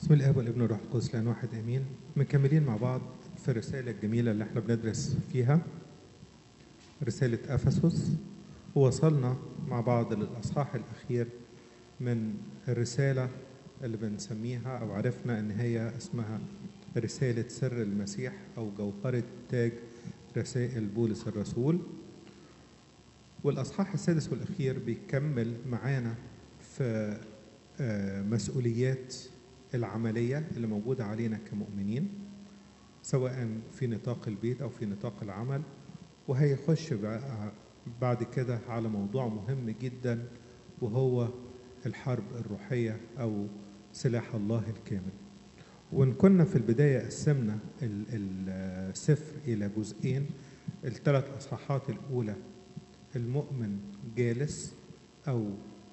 بسم الاب والابن والروح القدس لان واحد امين مكملين مع بعض في الرساله الجميله اللي احنا بندرس فيها رساله افسس ووصلنا مع بعض للاصحاح الاخير من الرساله اللي بنسميها او عرفنا ان هي اسمها رساله سر المسيح او جوهره تاج رسائل بولس الرسول والاصحاح السادس والاخير بيكمل معانا في آه، مسؤوليات العملية اللي موجودة علينا كمؤمنين سواء في نطاق البيت أو في نطاق العمل وهيخش بقى بعد كده على موضوع مهم جدا وهو الحرب الروحية أو سلاح الله الكامل وإن كنا في البداية قسمنا ال- السفر إلى جزئين الثلاث أصحاحات الأولى المؤمن جالس أو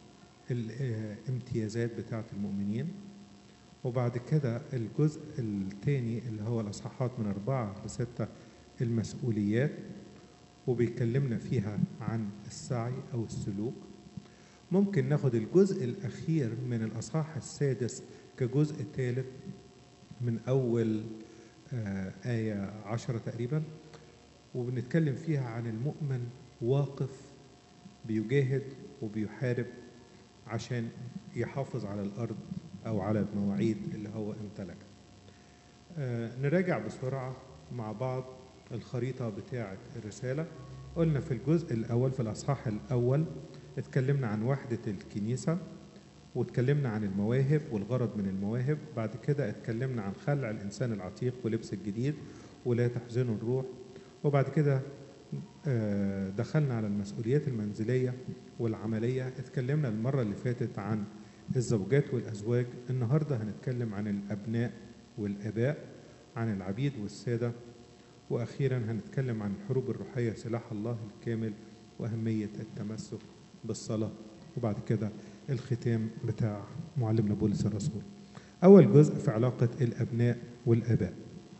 الامتيازات بتاعة المؤمنين وبعد كده الجزء الثاني اللي هو الأصحاحات من أربعة لستة المسؤوليات وبيكلمنا فيها عن السعي أو السلوك ممكن ناخد الجزء الأخير من الأصحاح السادس كجزء ثالث من أول آه، آية عشرة تقريبا وبنتكلم فيها عن المؤمن واقف بيجاهد وبيحارب عشان يحافظ على الأرض أو على المواعيد اللي هو امتلكها آه نراجع بسرعة مع بعض الخريطة بتاعة الرسالة قلنا في الجزء الأول في الأصحاح الأول اتكلمنا عن وحدة الكنيسة واتكلمنا عن المواهب والغرض من المواهب بعد كده اتكلمنا عن خلع الإنسان العتيق ولبس الجديد ولا تحزنوا الروح وبعد كده آه، دخلنا على المسؤوليات المنزلية والعملية اتكلمنا المرة اللي فاتت عن الزوجات والأزواج النهاردة هنتكلم عن الأبناء والآباء عن العبيد والسادة وأخيرا هنتكلم عن الحروب الروحية سلاح الله الكامل وأهمية التمسك بالصلاة وبعد كده الختام بتاع معلمنا بولس الرسول أول جزء في علاقة الأبناء والآباء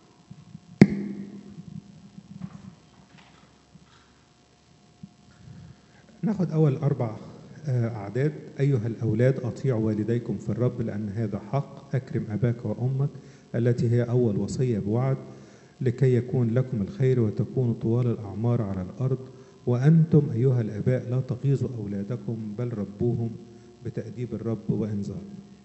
ناخد أول أربع آه، أعداد أيها الأولاد أطيعوا والديكم في الرب لأن هذا حق أكرم أباك وأمك التي هي أول وصية بوعد لكي يكون لكم الخير وتكونوا طوال الأعمار على الأرض وأنتم أيها الآباء لا تغيظوا أولادكم بل ربوهم بتأديب الرب وإنذار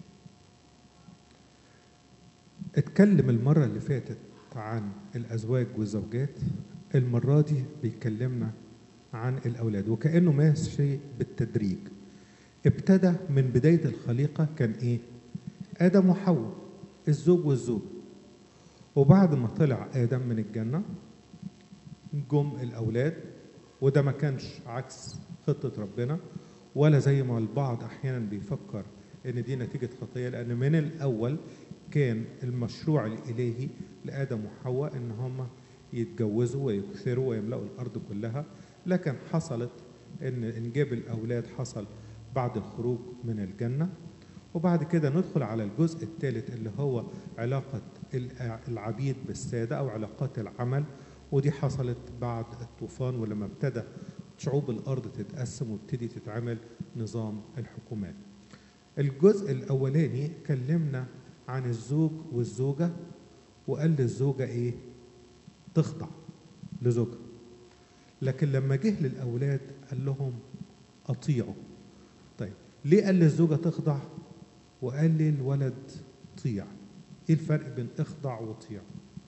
اتكلم المرة اللي فاتت عن الأزواج والزوجات المرة دي بيكلمنا عن الأولاد وكأنه ماشي بالتدريج ابتدى من بداية الخليقة كان إيه؟ آدم وحواء الزوج والزوج وبعد ما طلع آدم من الجنة جم الأولاد وده ما كانش عكس خطة ربنا ولا زي ما البعض أحيانا بيفكر إن دي نتيجة خطية لأن من الأول كان المشروع الإلهي لآدم وحواء إن هما يتجوزوا ويكثروا ويملأوا الأرض كلها لكن حصلت ان انجاب الاولاد حصل بعد الخروج من الجنه وبعد كده ندخل على الجزء الثالث اللي هو علاقه الع- العبيد بالساده او علاقات العمل ودي حصلت بعد الطوفان ولما ابتدى شعوب الارض تتقسم وابتدي تتعمل نظام الحكومات. الجزء الاولاني كلمنا عن الزوج والزوجه وقال للزوجه ايه؟ تخضع لزوجها. لكن لما جه للأولاد قال لهم أطيعوا طيب ليه قال للزوجة تخضع وقال للولد طيع ايه الفرق بين اخضع وطيع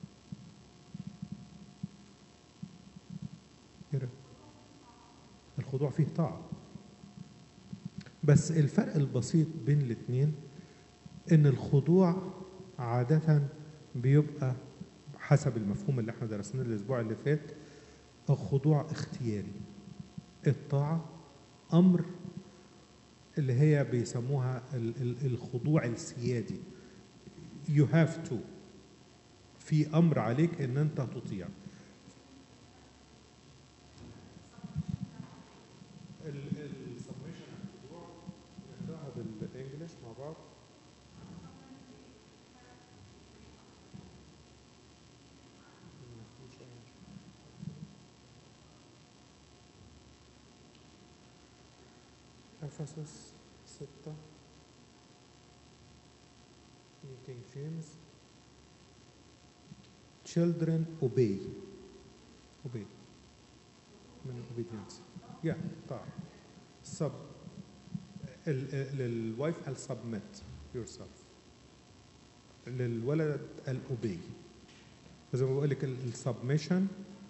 إيه رأيك؟ الخضوع فيه طاعة بس الفرق البسيط بين الاثنين ان الخضوع عادة بيبقى حسب المفهوم اللي احنا درسناه الاسبوع اللي فات الخضوع اختياري الطاعة أمر اللي هي بيسموها ال- ال- الخضوع السيادي you have to في أمر عليك إن أنت تطيع السبمشن الخضوع نقراها بالانجلش مع بعض أفسس ستة New King James children obey obey من obedience yeah طبعا sub ال- ال- للوايف قال submit yourself للولد قال obey زي ما بقول لك السبمشن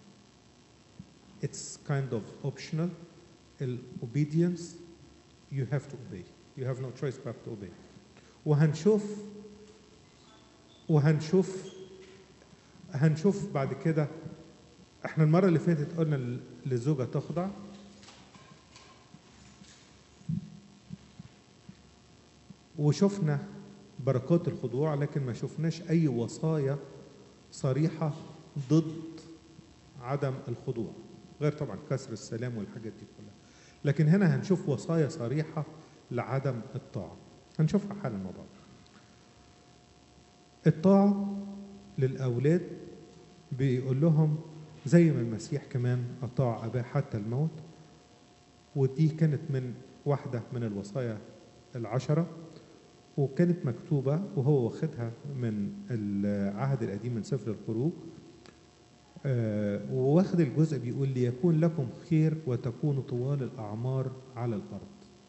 it's kind of optional ال obedience you have to obey you have no choice but to obey وهنشوف وهنشوف هنشوف بعد كده احنا المره اللي فاتت قلنا ل- للزوجه تخضع وشفنا بركات الخضوع لكن ما شفناش اي وصايا صريحه ضد عدم الخضوع غير طبعا كسر السلام والحاجات دي كلها لكن هنا هنشوف وصايا صريحه لعدم الطاعه هنشوفها حالا مع بعض الطاعه للاولاد بيقول لهم زي ما المسيح كمان اطاع اباه حتى الموت ودي كانت من واحده من الوصايا العشره وكانت مكتوبه وهو واخدها من العهد القديم من سفر الخروج آه، وواخد الجزء بيقول ليكون لكم خير وتكونوا طوال الاعمار على الارض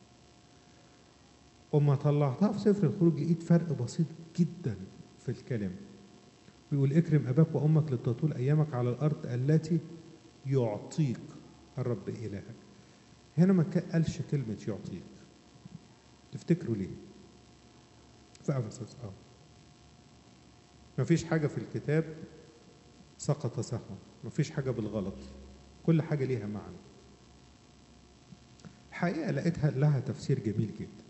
وما طلعتها في سفر الخروج لقيت فرق بسيط جدا في الكلام بيقول اكرم اباك وامك لتطول ايامك على الارض التي يعطيك الرب الهك هنا ما كا- قالش كلمه يعطيك تفتكروا ليه في افسس اه ما فيش حاجه في الكتاب سقط سهوا ما فيش حاجه بالغلط كل حاجه ليها معنى الحقيقه لقيتها لها تفسير جميل جدا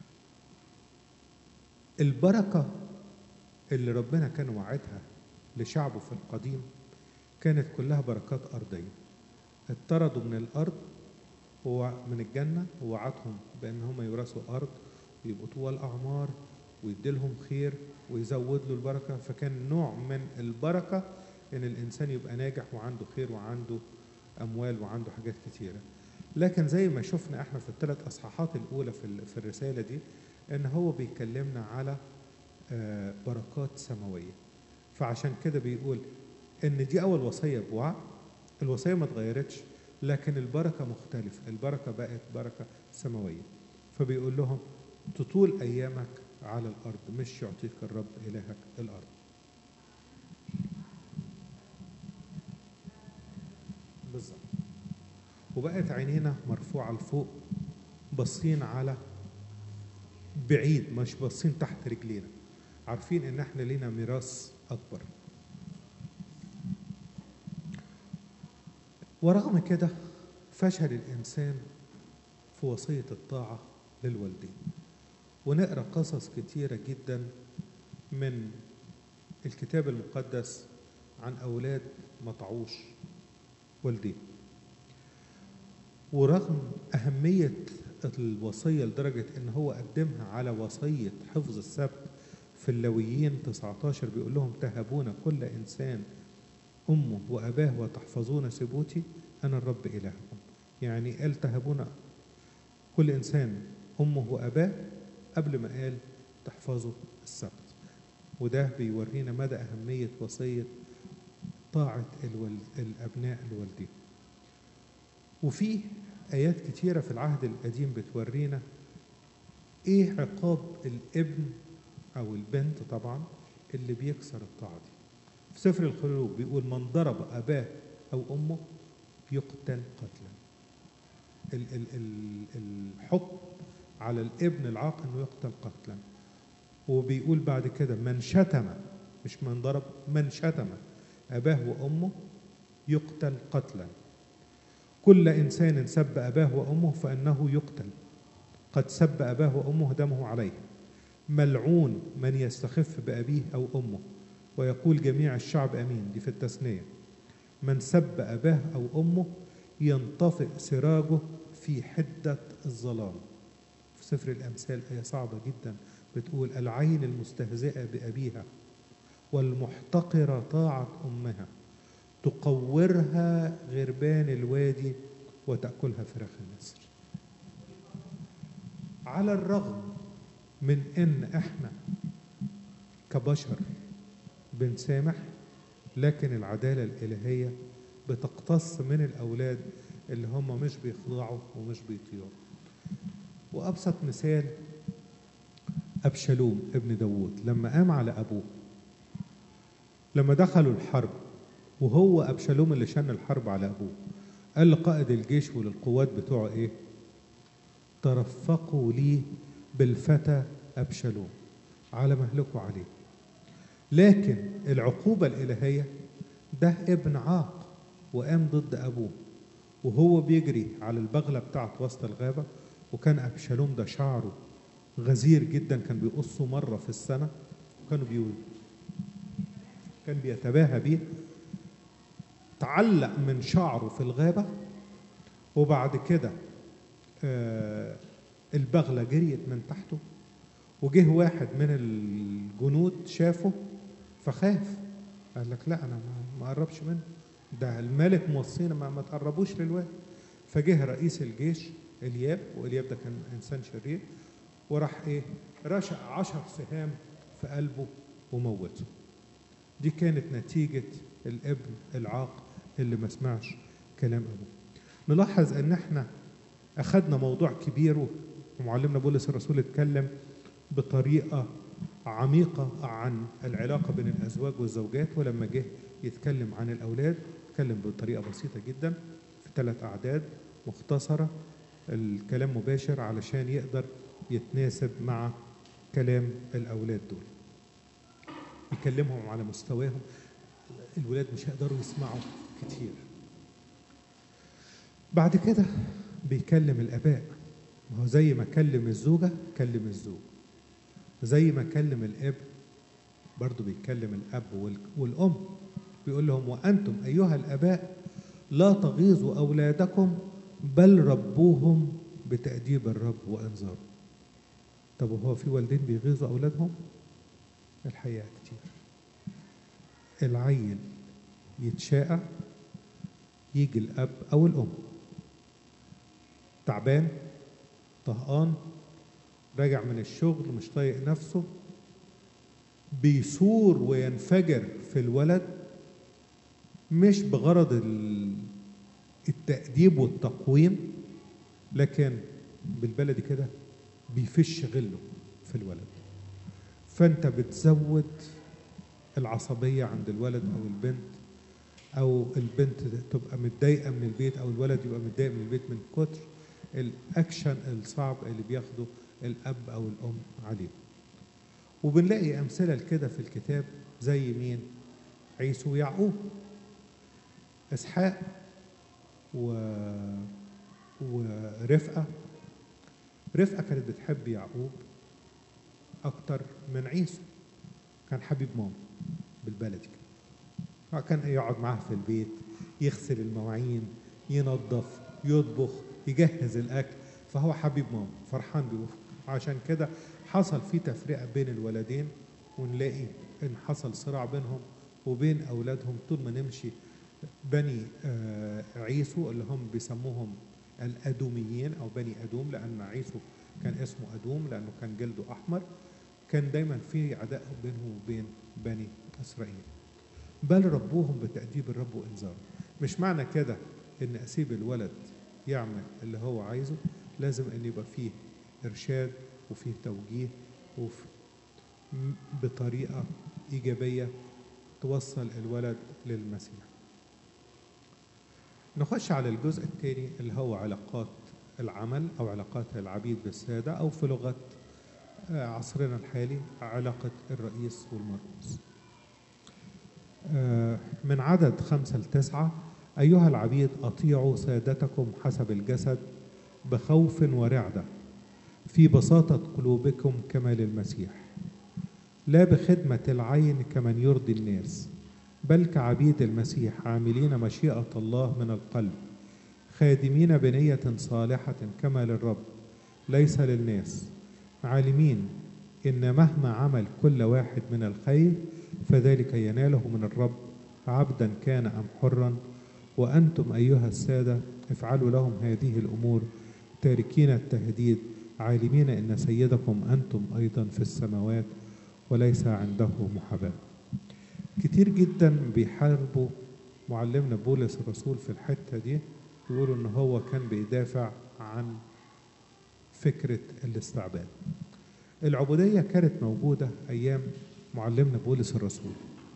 البركه اللي ربنا كان وعدها لشعبه في القديم كانت كلها بركات أرضية اطردوا من الأرض ومن الجنة ووعدهم بأن هم يورثوا أرض ويبقوا طوال أعمار ويديلهم خير ويزود له البركة فكان نوع من البركة إن الإنسان يبقى ناجح وعنده خير وعنده أموال وعنده حاجات كتيرة لكن زي ما شفنا احنا في الثلاث أصحاحات الأولى في ال- في الرسالة دي إن هو بيكلمنا على آه، بركات سماوية فعشان كده بيقول ان دي اول وصيه بوعد الوصيه ما اتغيرتش لكن البركه مختلفه البركه بقت بركه سماويه فبيقول لهم تطول ايامك على الارض مش يعطيك الرب الهك الارض بالظبط وبقت عينينا مرفوعه لفوق باصين على بعيد مش باصين تحت رجلينا عارفين ان احنا لينا ميراث اكبر ورغم كده فشل الانسان في وصيه الطاعه للوالدين ونقرا قصص كتيره جدا من الكتاب المقدس عن اولاد ما طاعوش والدين ورغم اهميه الوصيه لدرجه ان هو قدمها على وصيه حفظ السبت في اللويين 19 بيقول لهم تهبون كل انسان امه واباه وتحفظون سبوتي انا الرب الهكم يعني قال تهبون كل انسان امه واباه قبل ما قال تحفظوا السبت وده بيورينا مدى اهميه وصيه طاعه الول... الابناء الوالدين وفي ايات كتيره في العهد القديم بتورينا ايه عقاب الابن او البنت طبعا اللي بيكسر الطاعه دي في سفر الخروج بيقول من ضرب اباه او امه يقتل قتلا ال ال ال الحكم على الابن العاق انه يقتل قتلا وبيقول بعد كده من شتم مش من ضرب من شتم اباه وامه يقتل قتلا كل انسان سب اباه وامه فانه يقتل قد سب اباه وامه دمه عليه ملعون من يستخف بابيه او امه ويقول جميع الشعب امين دي في التثنيه من سب اباه او امه ينطفئ سراجه في حده الظلام في سفر الامثال ايه صعبه جدا بتقول العين المستهزئه بابيها والمحتقره طاعه امها تقورها غربان الوادي وتاكلها فراخ النسر على الرغم من ان احنا كبشر بنسامح لكن العدالة الإلهية بتقتص من الأولاد اللي هم مش بيخضعوا ومش بيطيعوا وأبسط مثال أبشالوم ابن داوود لما قام على أبوه لما دخلوا الحرب وهو أبشالوم اللي شن الحرب على أبوه قال لقائد الجيش وللقوات بتوعه إيه ترفقوا لي بالفتى أبشالوم على مهلكوا عليه لكن العقوبة الإلهية ده ابن عاق وقام ضد أبوه وهو بيجري على البغلة بتاعت وسط الغابة وكان أبشالوم ده شعره غزير جدا كان بيقصه مرة في السنة وكانوا بيقول كان بيتباهى بيه تعلق من شعره في الغابة وبعد كده آه البغلة جريت من تحته وجه واحد من الجنود شافه فخاف قال لك لا انا ما اقربش منه ده الملك موصينا ما, ما تقربوش للواد فجه رئيس الجيش الياب والياب ده كان انسان شرير وراح ايه رشق عشر سهام في قلبه وموته دي كانت نتيجة الابن العاق اللي ما سمعش كلام ابوه نلاحظ ان احنا اخذنا موضوع كبير ومعلمنا بولس الرسول اتكلم بطريقة عميقة عن العلاقة بين الأزواج والزوجات ولما جه يتكلم عن الأولاد اتكلم بطريقة بسيطة جدا في ثلاث أعداد مختصرة الكلام مباشر علشان يقدر يتناسب مع كلام الأولاد دول يكلمهم على مستواهم الولاد مش هيقدروا يسمعوا كتير بعد كده بيكلم الآباء ما هو زي ما كلم الزوجة كلم الزوج زي ما كلم الاب برضه بيتكلم الاب والام بيقول لهم وانتم ايها الاباء لا تغيظوا اولادكم بل ربوهم بتاديب الرب وانذاره طب وهو في والدين بيغيظوا اولادهم الحقيقه كتير العيل يتشاقى يجي الاب او الام تعبان طهقان راجع من الشغل مش طايق نفسه بيثور وينفجر في الولد مش بغرض التأديب والتقويم لكن بالبلدي كده بيفش غله في الولد فانت بتزود العصبية عند الولد أو البنت أو البنت تبقى متضايقة من البيت أو الولد يبقى متضايق من البيت من كتر الأكشن الصعب اللي بياخده الأب أو الأم عليه وبنلاقي أمثلة كده في الكتاب زي مين عيسو ويعقوب إسحاق و... ورفقة رفقة كانت بتحب يعقوب أكتر من عيسو كان حبيب ماما بالبلدي كده كان يقعد معاها في البيت يغسل المواعين ينظف يطبخ يجهز الأكل فهو حبيب ماما فرحان بيه عشان كده حصل في تفرقة بين الولدين ونلاقي إن حصل صراع بينهم وبين أولادهم طول ما نمشي بني عيسو اللي هم بيسموهم الأدوميين أو بني أدوم لأن عيسو كان اسمه أدوم لأنه كان جلده أحمر كان دايما في عداء بينه وبين بني إسرائيل بل ربوهم بتأديب الرب وإنذاره مش معنى كده إن أسيب الولد يعمل اللي هو عايزه لازم ان يبقى فيه ارشاد وفيه توجيه وفي بطريقه ايجابيه توصل الولد للمسيح نخش على الجزء الثاني اللي هو علاقات العمل او علاقات العبيد بالساده او في لغه عصرنا الحالي علاقه الرئيس والمرؤوس من عدد خمسة لتسعة أيها العبيد أطيعوا سادتكم حسب الجسد بخوف ورعدة في بساطة قلوبكم كما للمسيح لا بخدمة العين كمن يرضي الناس بل كعبيد المسيح عاملين مشيئة الله من القلب خادمين بنية صالحة كما للرب ليس للناس عالمين إن مهما عمل كل واحد من الخير فذلك يناله من الرب عبدا كان أم حرا وأنتم أيها السادة افعلوا لهم هذه الأمور تاركين التهديد عالمين ان سيدكم انتم ايضا في السماوات وليس عنده محاباة كتير جدا بيحاربوا معلمنا بولس الرسول في الحتة دي يقولوا ان هو كان بيدافع عن فكرة الاستعباد العبودية كانت موجودة أيام معلمنا بولس الرسول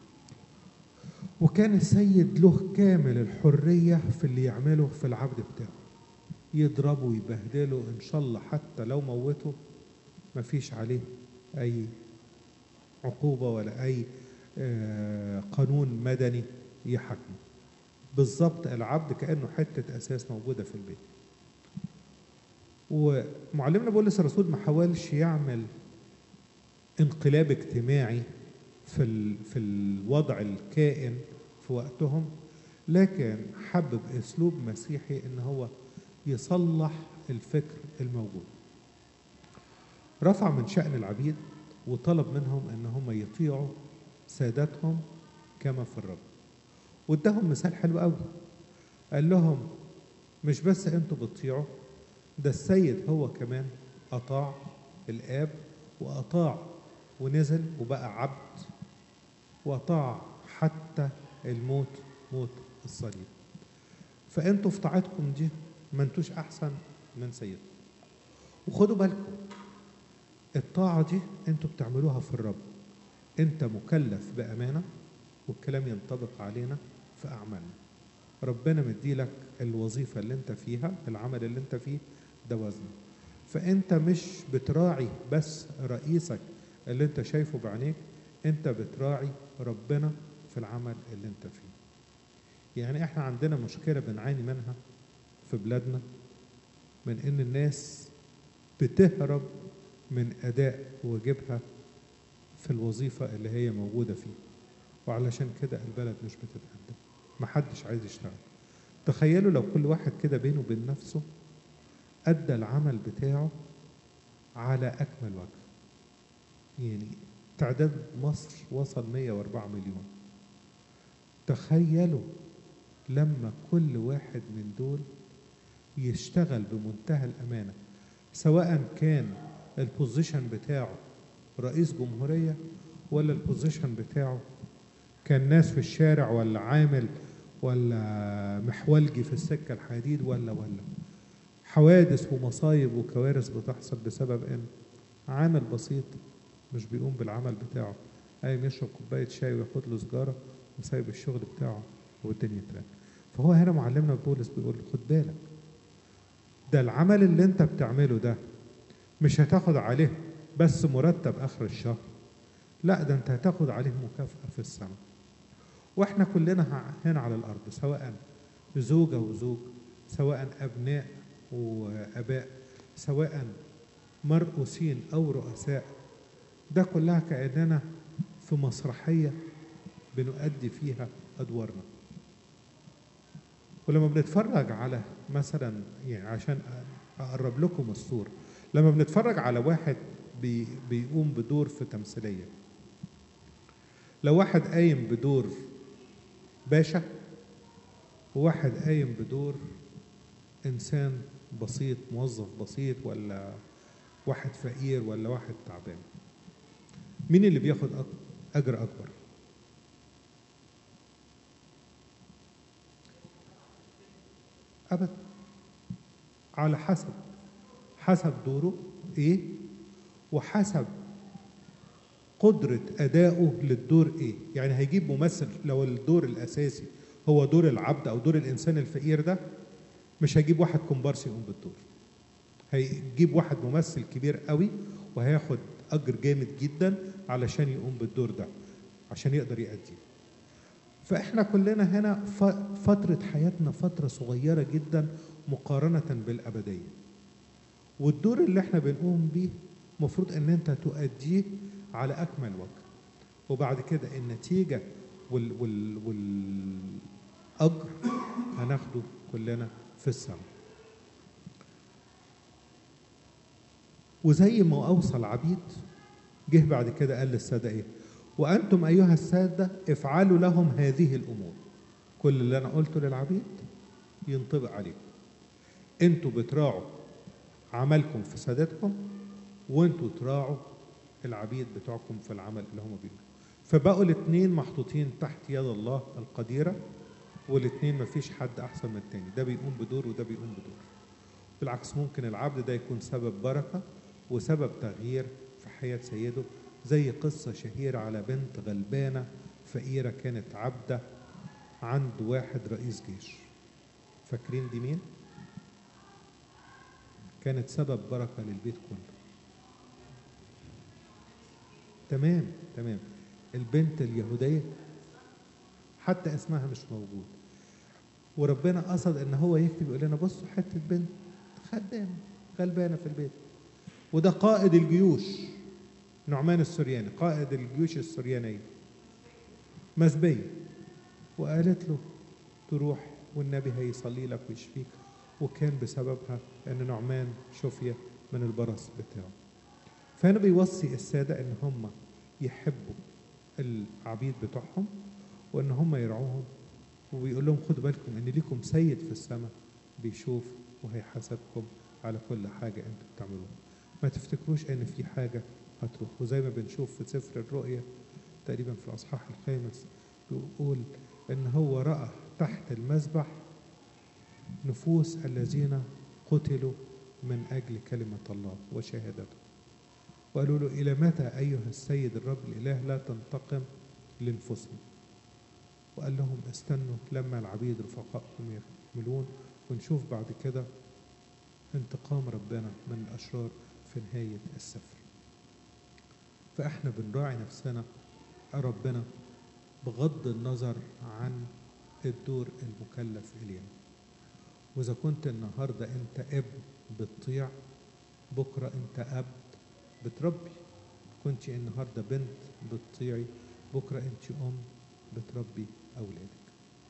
وكان السيد له كامل الحرية في اللي يعمله في العبد بتاعه يضربه ويبهدله إن شاء الله حتى لو موته مفيش عليه أي عقوبة ولا أي آه، قانون مدني يحكمه بالظبط العبد كأنه حتة أساس موجودة في البيت ومعلمنا بولس الرسول ما حاولش يعمل انقلاب اجتماعي في ال- في الوضع الكائن في وقتهم لكن حب باسلوب مسيحي ان هو يصلح الفكر الموجود رفع من شأن العبيد وطلب منهم ان هم يطيعوا سادتهم كما في الرب واداهم مثال حلو قوي قال لهم مش بس انتوا بتطيعوا ده السيد هو كمان اطاع الاب واطاع ونزل وبقى عبد واطاع حتى الموت موت الصليب فانتوا في طاعتكم دي ما انتوش احسن من سيدكم وخدوا بالكم الطاعه دي انتوا بتعملوها في الرب انت مكلف بامانه والكلام ينطبق علينا في اعمالنا ربنا مديلك الوظيفه اللي انت فيها العمل اللي انت فيه ده وزنه فانت مش بتراعي بس رئيسك اللي انت شايفه بعينيك انت بتراعي ربنا في العمل اللي انت فيه يعني احنا عندنا مشكله بنعاني منها في بلادنا من ان الناس بتهرب من اداء واجبها في الوظيفه اللي هي موجوده فيه وعلشان كده البلد مش بتتقدم محدش عايز يشتغل تخيلوا لو كل واحد كده بينه وبين نفسه أدى العمل بتاعه على أكمل وجه يعني تعداد مصر وصل 104 مليون تخيلوا لما كل واحد من دول يشتغل بمنتهى الأمانة سواء كان البوزيشن بتاعه رئيس جمهورية ولا البوزيشن بتاعه كان ناس في الشارع ولا عامل ولا محولجي في السكة الحديد ولا ولا حوادث ومصايب وكوارث بتحصل بسبب ان عامل بسيط مش بيقوم بالعمل بتاعه قايم يشرب كوباية شاي وياخد له سجارة وسايب الشغل بتاعه والدنيا تران فهو هنا معلمنا بولس بيقول خد بالك ده العمل اللي انت بتعمله ده مش هتاخد عليه بس مرتب اخر الشهر لا ده انت هتاخد عليه مكافأة في السماء واحنا كلنا هنا على الارض سواء زوجة وزوج سواء ابناء واباء سواء مرؤوسين او رؤساء ده كلها كاننا في مسرحيه بنؤدي فيها ادوارنا ولما بنتفرج على مثلا يعني عشان اقرب لكم الصوره لما بنتفرج على واحد بي بيقوم بدور في تمثيليه لو واحد قايم بدور باشا وواحد قايم بدور انسان بسيط موظف بسيط ولا واحد فقير ولا واحد تعبان مين اللي بياخد أك- اجر اكبر ابدا على حسب حسب دوره ايه وحسب قدرة أدائه للدور إيه؟ يعني هيجيب ممثل لو الدور الأساسي هو دور العبد أو دور الإنسان الفقير ده مش هيجيب واحد كومبارس يقوم بالدور هيجيب واحد ممثل كبير قوي وهياخد أجر جامد جدا علشان يقوم بالدور ده عشان يقدر يأديه فإحنا كلنا هنا ف- فترة حياتنا فترة صغيرة جدا مقارنة بالأبدية والدور اللي احنا بنقوم بيه مفروض ان انت تؤديه على اكمل وجه وبعد كده النتيجه وال وال والاجر هناخده كلنا في السماء وزي ما اوصى العبيد جه بعد كده قال للساده ايه وانتم ايها الساده افعلوا لهم هذه الامور كل اللي انا قلته للعبيد ينطبق عليكم انتوا بتراعوا عملكم في سادتكم وانتوا تراعوا العبيد بتوعكم في العمل اللي هم بيعملوه فبقوا الاثنين محطوطين تحت يد الله القديرة والاثنين مفيش حد أحسن من التاني ده بيقوم بدور وده بيقوم بدور بالعكس ممكن العبد ده يكون سبب بركة وسبب تغيير في حياة سيده زي قصة شهيرة على بنت غلبانة فقيرة كانت عبدة عند واحد رئيس جيش فاكرين دي مين؟ كانت سبب بركة للبيت كله تمام تمام البنت اليهودية حتى اسمها مش موجود وربنا قصد ان هو يكتب يقول لنا بصوا حته بنت خدامه غلبانه في البيت وده قائد الجيوش نعمان السرياني قائد الجيوش السريانيه مسبيه وقالت له تروح والنبي هيصلي لك ويشفيك وكان بسببها ان نعمان شفي من البرص بتاعه فهنا بيوصي الساده ان هم يحبوا العبيد بتوعهم وان هم يرعوهم وبيقول لهم خدوا بالكم ان ليكم سيد في السماء بيشوف وهيحاسبكم على كل حاجه انتوا بتعملوها ما تفتكروش ان في حاجه هتروح وزي ما بنشوف في سفر الرؤيا تقريبا في الاصحاح الخامس بيقول ان هو راى تحت المذبح نفوس الذين قتلوا من اجل كلمه الله وشهادته وقالوا له الى متى ايها السيد الرب الاله لا تنتقم لنفوسنا وقال لهم استنوا لما العبيد رفقائكم يكملون ونشوف بعد كده انتقام ربنا من الأشرار في نهاية السفر فإحنا بنراعي نفسنا ربنا بغض النظر عن الدور المكلف إلينا وإذا كنت النهاردة أنت ابن بتطيع بكرة أنت أب بتربي كنت النهاردة بنت بتطيعي بكرة أنت أم بتربي أولادك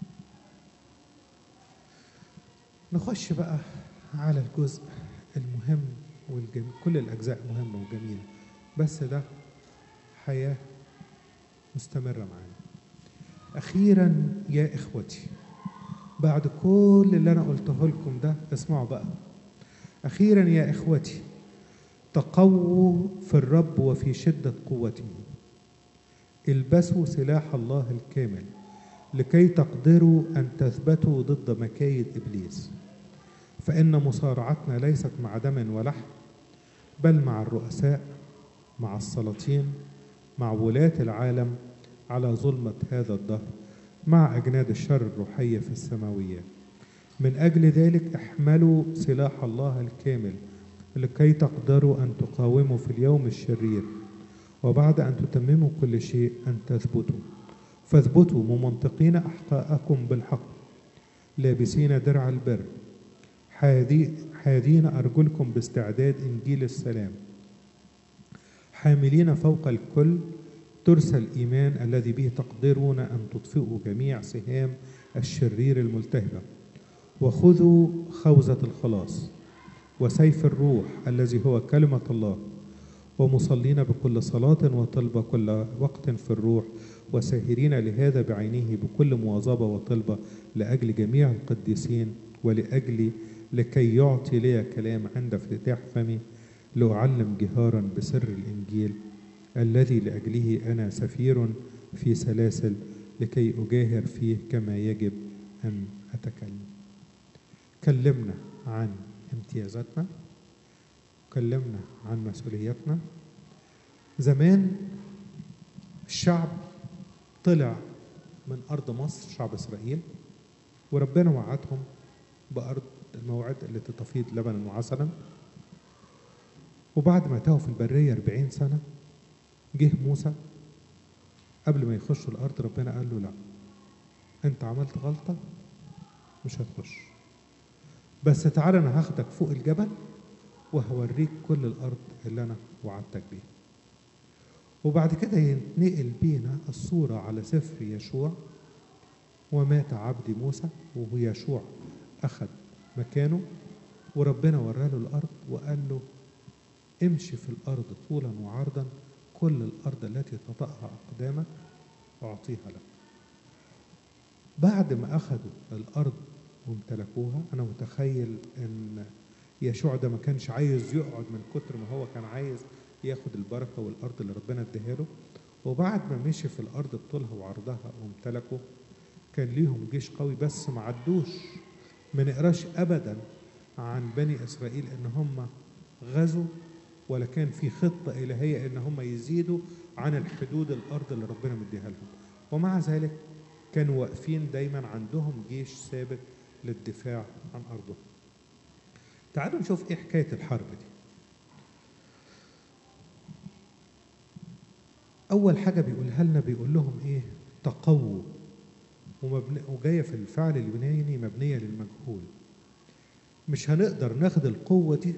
نخش بقى على الجزء المهم والجميل كل الأجزاء مهمة وجميلة بس ده حياة مستمرة معانا أخيرا يا إخوتي بعد كل اللي أنا قلته لكم ده اسمعوا بقى أخيرا يا إخوتي تقووا في الرب وفي شدة قوته البسوا سلاح الله الكامل لكي تقدروا ان تثبتوا ضد مكايد ابليس فان مصارعتنا ليست مع دم ولحم بل مع الرؤساء مع السلاطين مع ولاة العالم على ظلمة هذا الدهر مع أجناد الشر الروحية في السماويات من أجل ذلك احملوا سلاح الله الكامل لكي تقدروا أن تقاوموا في اليوم الشرير وبعد أن تتمموا كل شيء أن تثبتوا فاثبتوا ممنطقين أحقاءكم بالحق لابسين درع البر حاذين أرجلكم باستعداد إنجيل السلام حاملين فوق الكل ترس الإيمان الذي به تقدرون أن تطفئوا جميع سهام الشرير الملتهبة وخذوا خوذة الخلاص وسيف الروح الذي هو كلمة الله ومصلين بكل صلاة وطلبة كل وقت في الروح وساهرين لهذا بعينه بكل مواظبة وطلبة لأجل جميع القديسين ولأجل لكي يعطي لي كلام عند افتتاح فمي لأعلم جهارا بسر الإنجيل الذي لأجله أنا سفير في سلاسل لكي أجاهر فيه كما يجب أن أتكلم كلمنا عن امتيازاتنا كلمنا عن مسؤولياتنا زمان الشعب طلع من أرض مصر شعب إسرائيل وربنا وعدهم بأرض الموعد اللي تفيض لبنا وعسلا وبعد ما تاهوا في البرية 40 سنة جه موسى قبل ما يخشوا الأرض ربنا قال له لا أنت عملت غلطة مش هتخش بس تعالى أنا هاخدك فوق الجبل وهوريك كل الأرض اللي أنا وعدتك بيها وبعد كده ينتقل بينا الصورة على سفر يشوع ومات عبد موسى وهو يشوع أخذ مكانه وربنا وراله الأرض وقال له امشي في الأرض طولا وعرضا كل الأرض التي تطأها أقدامك أعطيها لك بعد ما أخذوا الأرض وامتلكوها أنا متخيل أن يشوع ده ما كانش عايز يقعد من كتر ما هو كان عايز ياخد البركة والأرض اللي ربنا اداها له وبعد ما مشي في الأرض بطولها وعرضها وامتلكوا كان ليهم جيش قوي بس ما عدوش ما نقراش أبدا عن بني إسرائيل إن هم غزوا ولا كان في خطة إلهية إن هم يزيدوا عن الحدود الأرض اللي ربنا مديها لهم ومع ذلك كانوا واقفين دايما عندهم جيش ثابت للدفاع عن أرضهم تعالوا نشوف إيه حكاية الحرب دي أول حاجة بيقولها لنا بيقول لهم إيه تقووا ومبني وجاية في الفعل اليوناني مبنية للمجهول مش هنقدر ناخد القوة دي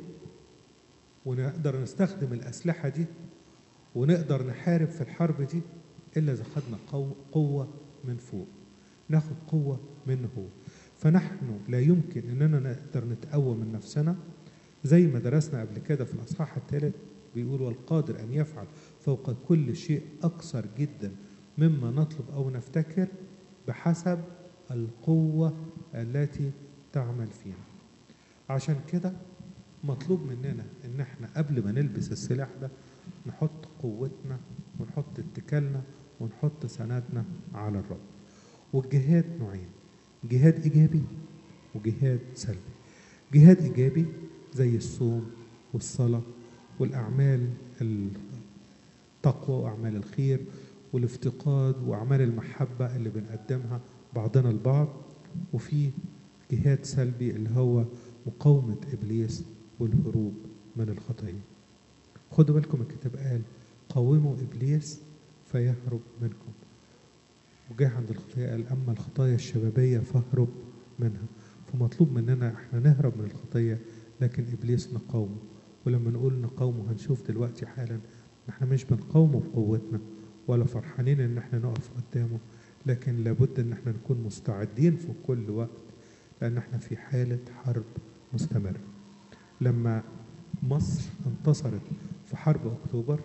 ونقدر نستخدم الأسلحة دي ونقدر نحارب في الحرب دي إلا إذا خدنا قوة من فوق ناخد قوة منه هو فنحن لا يمكن إننا نقدر نتقوى من نفسنا زي ما درسنا قبل كده في الأصحاح الثالث بيقول والقادر أن يفعل فوق كل شيء أكثر جدا مما نطلب أو نفتكر بحسب القوة التي تعمل فينا عشان كده مطلوب مننا ان احنا قبل ما نلبس السلاح ده نحط قوتنا ونحط اتكالنا ونحط سندنا على الرب والجهاد نوعين جهاد ايجابي وجهاد سلبي جهاد ايجابي زي الصوم والصلاه والاعمال التقوى واعمال الخير والافتقاد واعمال المحبه اللي بنقدمها بعضنا البعض وفي جهاد سلبي اللي هو مقاومه ابليس والهروب من الخطيه خدوا بالكم الكتاب قال قاوموا ابليس فيهرب منكم وجه عند الخطيه قال اما الخطايا الشبابيه فاهرب منها فمطلوب مننا احنا نهرب من الخطيه لكن ابليس نقاومه ولما نقول نقاومه هنشوف دلوقتي حالا احنا مش بنقاومه بقوتنا ولا فرحانين ان احنا نقف قدامه لكن لابد ان احنا نكون مستعدين في كل وقت لان احنا في حاله حرب مستمره لما مصر انتصرت في حرب اكتوبر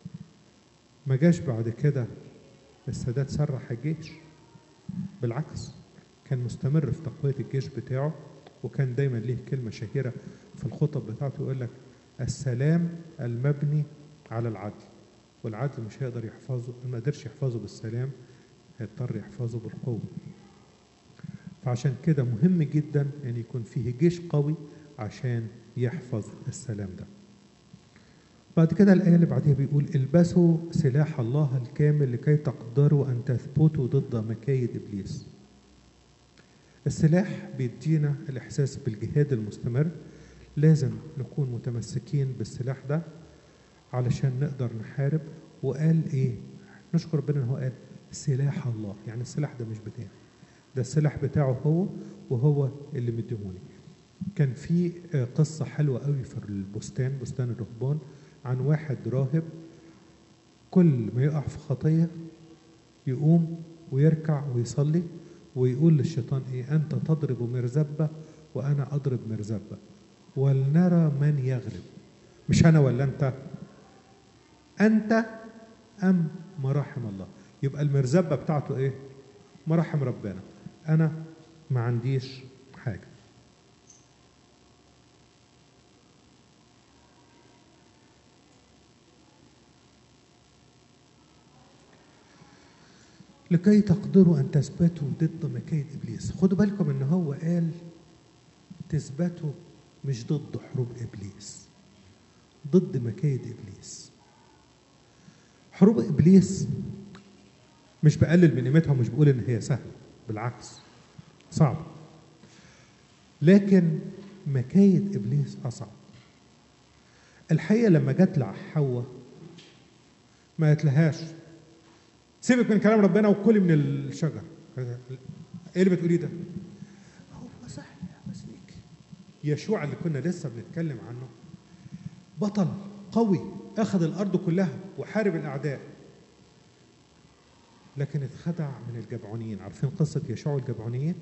ما جاش بعد كده السادات سرح الجيش بالعكس كان مستمر في تقوية الجيش بتاعه وكان دايما ليه كلمة شهيرة في الخطب بتاعته يقول لك السلام المبني على العدل والعدل مش هيقدر يحفظه ما قدرش يحفظه بالسلام هيضطر يحفظه بالقوة فعشان كده مهم جدا ان يكون فيه جيش قوي عشان يحفظ السلام ده بعد كده الآية اللي بعديها بيقول البسوا سلاح الله الكامل لكي تقدروا أن تثبتوا ضد مكايد إبليس السلاح بيدينا الإحساس بالجهاد المستمر لازم نكون متمسكين بالسلاح ده علشان نقدر نحارب وقال إيه نشكر ربنا إن هو قال سلاح الله يعني السلاح ده مش بتاعي ده السلاح بتاعه هو وهو اللي مديهوني كان في قصة حلوة قوي في البستان بستان الرهبان عن واحد راهب كل ما يقع في خطية يقوم ويركع ويصلي ويقول للشيطان ايه انت تضرب مرزبة وانا اضرب مرزبة ولنرى من يغلب مش انا ولا انت انت ام مراحم الله يبقى المرزبة بتاعته ايه مراحم ربنا انا ما عنديش حاجة لكي تقدروا أن تثبتوا ضد مكايد إبليس خدوا بالكم إن هو قال تثبتوا مش ضد حروب إبليس ضد مكايد إبليس حروب إبليس مش بقلل من قيمتها ومش بقول إن هي سهلة بالعكس صعبة لكن مكايد إبليس أصعب الحقيقة لما جت لحواء ما قالتلهاش سيبك من كلام ربنا وكلي من الشجر ايه اللي بتقوليه ده هو صح بس ليك يشوع اللي كنا لسه بنتكلم عنه بطل قوي اخذ الارض كلها وحارب الاعداء لكن اتخدع من الجبعونيين عارفين قصه يشوع والجبعونيين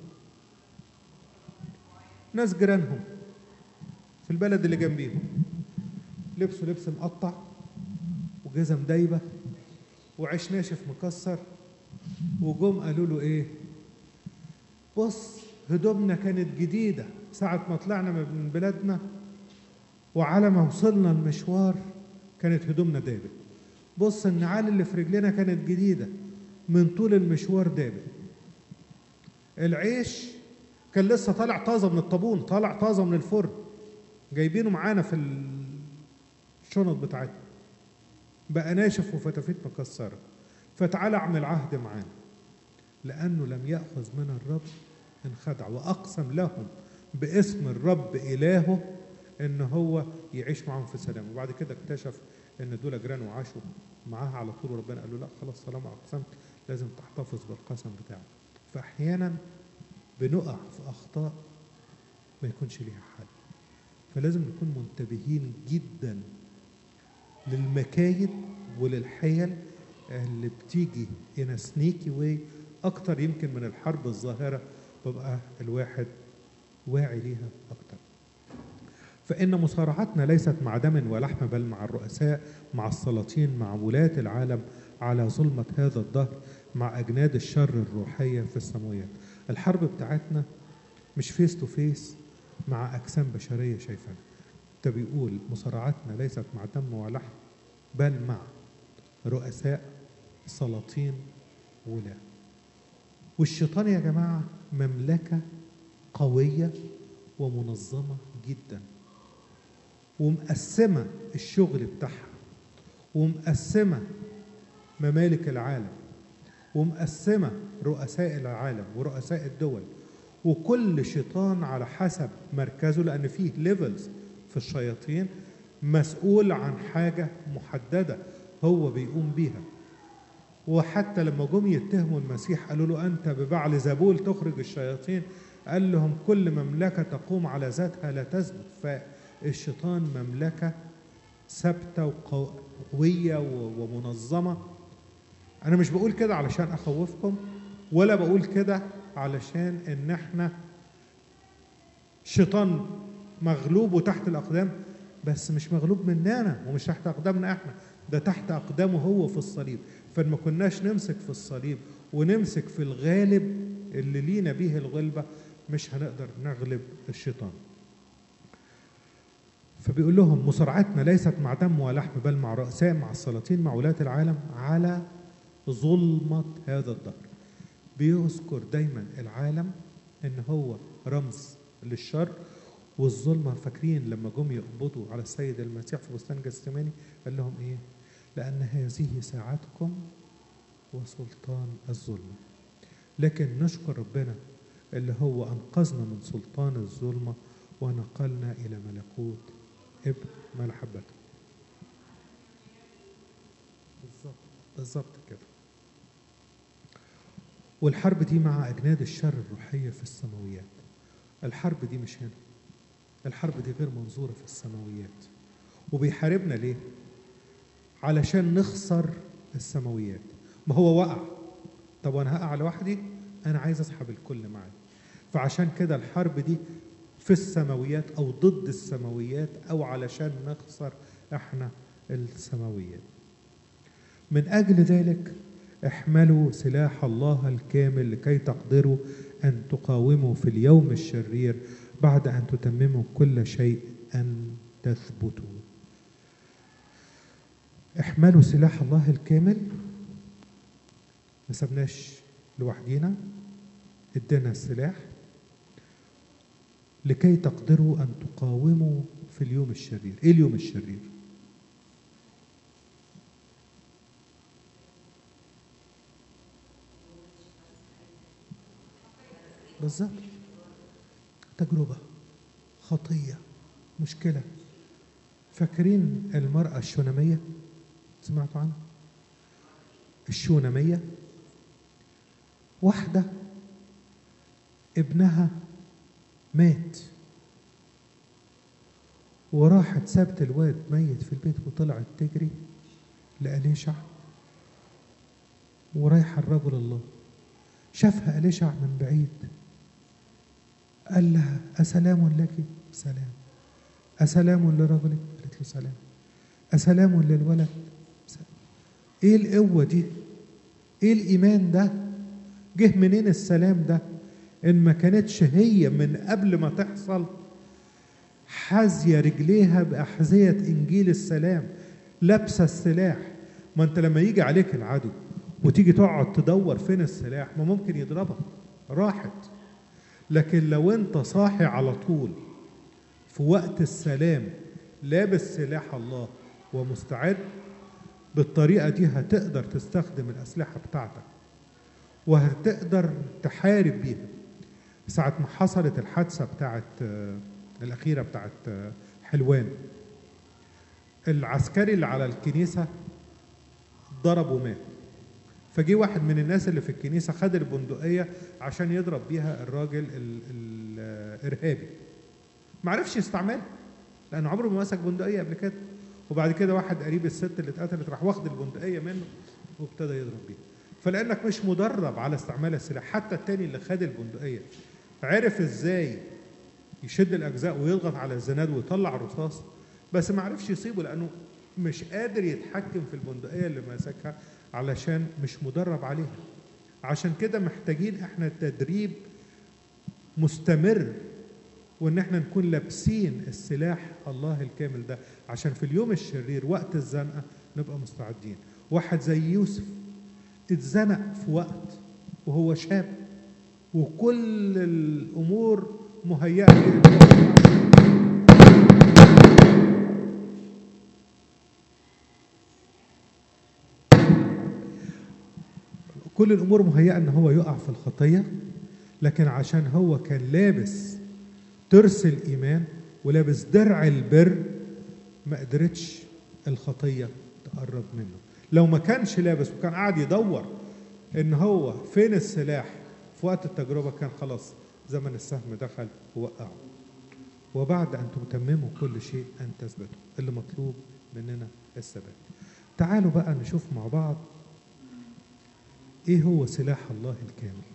ناس جيرانهم في البلد اللي جنبيهم لبسوا لبس مقطع وجزم دايبه وعيش ناشف مكسر وجم قالوا له ايه بص هدومنا كانت جديدة ساعة ما طلعنا من بلادنا وعلى ما وصلنا المشوار كانت هدومنا دابت بص النعال اللي في رجلنا كانت جديدة من طول المشوار دابت العيش كان لسه طالع طازة من الطابون طالع طازة من الفرن جايبينه معانا في الشنط بتاعتنا بقى ناشف وفتافيت مكسرة فتعالى اعمل عهد معانا لأنه لم يأخذ من الرب انخدع وأقسم لهم باسم الرب إلهه إن هو يعيش معهم في سلام وبعد كده اكتشف إن دول جيران وعاشوا معاها على طول وربنا قال له لا خلاص طالما أقسمت لازم تحتفظ بالقسم بتاعك فأحيانا بنقع في أخطاء ما يكونش ليها حل فلازم نكون منتبهين جدا للمكايد وللحيل اللي بتيجي in a sneaky way أكتر يمكن من الحرب الظاهرة ببقى الواحد واعي ليها أكتر فإن مصارعتنا ليست مع دم ولحم بل مع الرؤساء مع السلاطين مع ولاة العالم على ظلمة هذا الدهر مع أجناد الشر الروحية في السماويات الحرب بتاعتنا مش فيس تو فيس مع أجسام بشرية شايفانا ده بيقول مصارعتنا ليست مع دم ولحم بل مع رؤساء سلاطين ولاة والشيطان يا جماعة مملكة قوية ومنظمة جدا ومقسمة الشغل بتاعها ومقسمة ممالك العالم ومقسمة رؤساء العالم ورؤساء الدول وكل شيطان على حسب مركزه لأن فيه ليفلز في الشياطين مسؤول عن حاجة محددة هو بيقوم بيها وحتى لما جم يتهموا المسيح قالوا له أنت ببعل زبول تخرج الشياطين قال لهم كل مملكة تقوم على ذاتها لا تثبت فالشيطان مملكة ثابتة وقوية ومنظمة أنا مش بقول كده علشان أخوفكم ولا بقول كده علشان إن إحنا شيطان مغلوب وتحت الأقدام بس مش مغلوب مننا ومش تحت أقدامنا إحنا ده تحت أقدامه هو في الصليب فما كناش نمسك في الصليب ونمسك في الغالب اللي لينا بيه الغلبة مش هنقدر نغلب الشيطان فبيقول لهم مصارعتنا ليست مع دم ولحم بل مع رؤساء مع السلاطين مع ولاة العالم على ظلمة هذا الدهر بيذكر دايما العالم ان هو رمز للشر والظلمة فاكرين لما جم يقبضوا على السيد المسيح في بستان جثماني قال لهم ايه لأن هذه ساعتكم وسلطان الظلمة لكن نشكر ربنا اللي هو أنقذنا من سلطان الظلمة ونقلنا إلى ملكوت ابن محبته بالظبط بالظبط كده والحرب دي مع أجناد الشر الروحية في السماويات الحرب دي مش هنا الحرب دي غير منظورة في السماويات وبيحاربنا ليه؟ علشان نخسر السماويات ما هو وقع طب وانا هقع لوحدي انا عايز اسحب الكل معايا فعشان كده الحرب دي في السماويات او ضد السماويات او علشان نخسر احنا السماويات من اجل ذلك احملوا سلاح الله الكامل لكي تقدروا ان تقاوموا في اليوم الشرير بعد ان تتمموا كل شيء ان تثبتوا احملوا سلاح الله الكامل ما سبناش لوحدينا ادانا السلاح لكي تقدروا ان تقاوموا في اليوم الشرير ايه اليوم الشرير بالظبط تجربه خطيه مشكله فاكرين المراه الشوناميه سمعتوا عنها الشوناميه واحده ابنها مات وراحت سابت الواد ميت في البيت وطلعت تجري لأليشع ورايحة الرجل الله شافها أليشع من بعيد قال لها أسلام لك سلام أسلام لرجلك قالت له سلام أسلام للولد سلام. إيه القوة دي إيه الإيمان ده جه منين السلام ده إن ما كانتش هي من قبل ما تحصل حازية رجليها بأحذية إنجيل السلام لابسه السلاح ما انت لما يجي عليك العدو وتيجي تقعد تدور فين السلاح ما ممكن يضربك راحت لكن لو انت صاحي على طول في وقت السلام لابس سلاح الله ومستعد بالطريقه دي هتقدر تستخدم الاسلحه بتاعتك وهتقدر تحارب بيها ساعة ما حصلت الحادثة بتاعت آه، الأخيرة بتاعت آه، حلوان العسكري اللي على الكنيسة ضرب ومات فجي واحد من الناس اللي في الكنيسة خد البندقية عشان يضرب بيها الراجل ال- ال- الإرهابي معرفش يستعملها لأنه عمره ما مسك بندقية قبل كده وبعد كده واحد قريب الست اللي اتقتلت راح واخد البندقية منه وابتدى يضرب بيها فلأنك مش مدرب على استعمال السلاح حتى التاني اللي خد البندقية عرف ازاي يشد الأجزاء ويضغط على الزناد ويطلع الرصاص بس ما عرفش يصيبه لأنه مش قادر يتحكم في البندقية اللي ماسكها علشان مش مدرب عليها عشان كده محتاجين احنا تدريب مستمر وان احنا نكون لابسين السلاح الله الكامل ده عشان في اليوم الشرير وقت الزنقه نبقى مستعدين واحد زي يوسف اتزنق في وقت وهو شاب وكل الامور مهيئه ليه. كل الامور مهيئه ان هو يقع في الخطيه لكن عشان هو كان لابس ترس الايمان ولابس درع البر ما قدرتش الخطيه تقرب منه لو ما كانش لابس وكان قاعد يدور ان هو فين السلاح في وقت التجربه كان خلاص زمن السهم دخل ووقعه وبعد ان تتمموا كل شيء ان تثبتوا اللي مطلوب مننا الثبات تعالوا بقى نشوف مع بعض ايه هو سلاح الله الكامل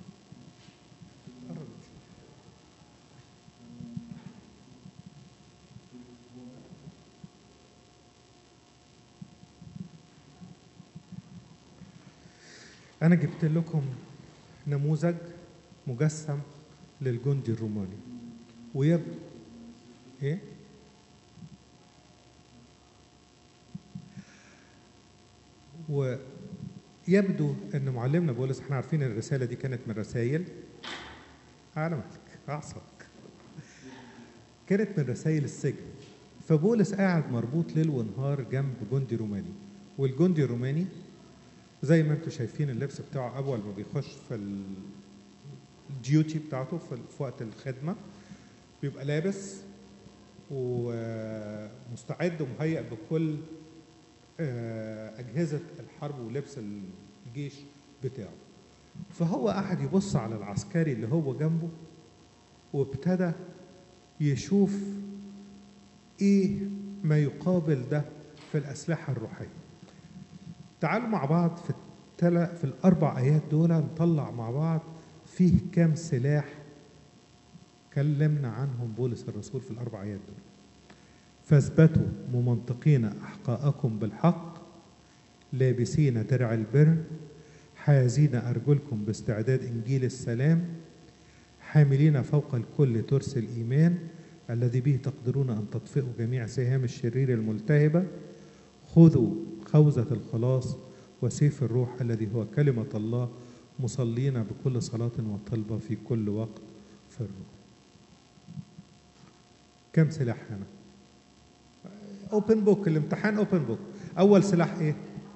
انا جبت لكم نموذج مجسم للجندي الروماني ويبدو ايه ويبدو ان معلمنا بولس احنا عارفين ان الرساله دي كانت من رسائل على مالك اعصابك كانت من رسائل السجن فبولس قاعد مربوط ليل ونهار جنب جندي روماني والجندي الروماني زي ما انتم شايفين اللبس بتاعه اول ما بيخش في الديوتي بتاعته في في وقت الخدمه بيبقى لابس ومستعد ومهيئ بكل آه، أجهزة الحرب ولبس الجيش بتاعه فهو قعد يبص على العسكري اللي هو جنبه وابتدى يشوف ايه ما يقابل ده في الأسلحة الروحية تعالوا مع بعض في التل... في الأربع آيات دول نطلع مع بعض فيه كام سلاح كلمنا عنهم بولس الرسول في الأربع آيات دول فاثبتوا ممنطقين أحقاءكم بالحق لابسين درع البر حازين أرجلكم باستعداد إنجيل السلام حاملين فوق الكل ترس الإيمان الذي به تقدرون أن تطفئوا جميع سهام الشرير الملتهبة خذوا خوذة الخلاص وسيف الروح الذي هو كلمة الله مصلين بكل صلاة وطلبة في كل وقت في الروح كم سلاح هنا اوبن بوك الامتحان اوبن بوك اول سلاح ايه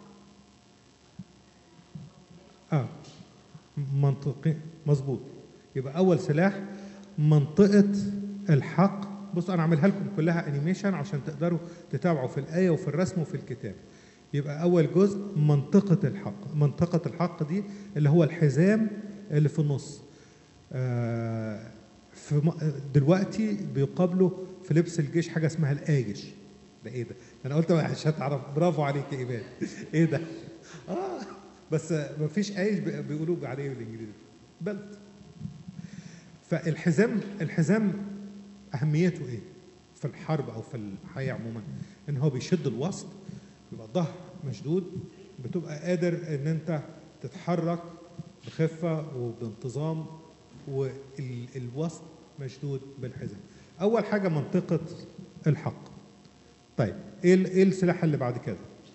اه منطقي مظبوط يبقى اول سلاح منطقه الحق بص انا اعملها لكم كلها انيميشن عشان تقدروا تتابعوا في الايه وفي الرسم وفي الكتاب يبقى اول جزء منطقه الحق منطقه الحق دي اللي هو الحزام اللي في النص آه في م- دلوقتي بيقابلوا في لبس الجيش حاجه اسمها الاجش ده ايه ده؟ انا قلت مش هتعرف برافو عليك يا ايمان ايه ده؟ اه بس ما فيش ايش بي- بيقولوا عليه بالانجليزي بلت فالحزام الحزام اهميته ايه؟ في الحرب او في الحياه عموما ان هو بيشد الوسط يبقى الظهر مشدود بتبقى قادر ان انت تتحرك بخفه وبانتظام والوسط مشدود بالحزام اول حاجه منطقه الحق طيب ايه ال- ايه السلاح اللي بعد كده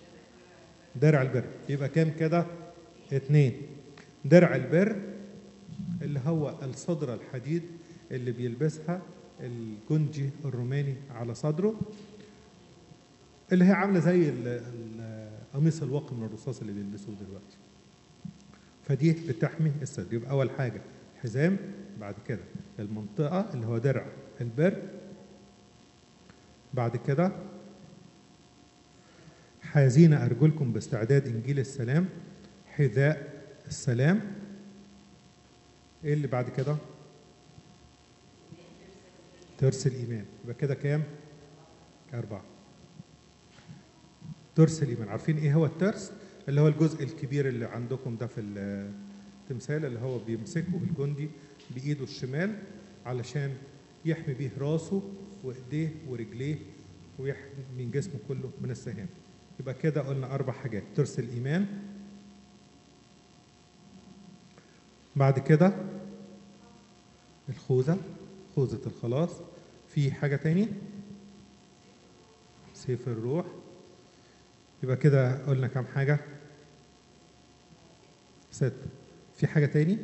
درع البر يبقى كام كده اتنين درع البر اللي هو الصدرة الحديد اللي بيلبسها الجندي الروماني على صدره اللي هي عامله زي ال- ال- قميص الواقي من الرصاص اللي بيلبسوه دلوقتي فدي بتحمي الصدر يبقى اول حاجه حزام بعد كده المنطقه اللي هو درع البر بعد كده حازين ارجلكم باستعداد انجيل السلام حذاء السلام ايه اللي بعد كده ترس الايمان يبقى كده كام اربعه ترس الايمان عارفين ايه هو الترس اللي هو الجزء الكبير اللي عندكم ده في التمثال اللي هو بيمسكه الجندي بايده الشمال علشان يحمي بيه راسه وايديه ورجليه ويحمي من جسمه كله من السهام يبقى كده قلنا اربع حاجات ترس الايمان بعد كده الخوذه خوذه الخلاص في حاجه تاني سيف الروح يبقى كده قلنا كام حاجة؟ ست في حاجة تاني؟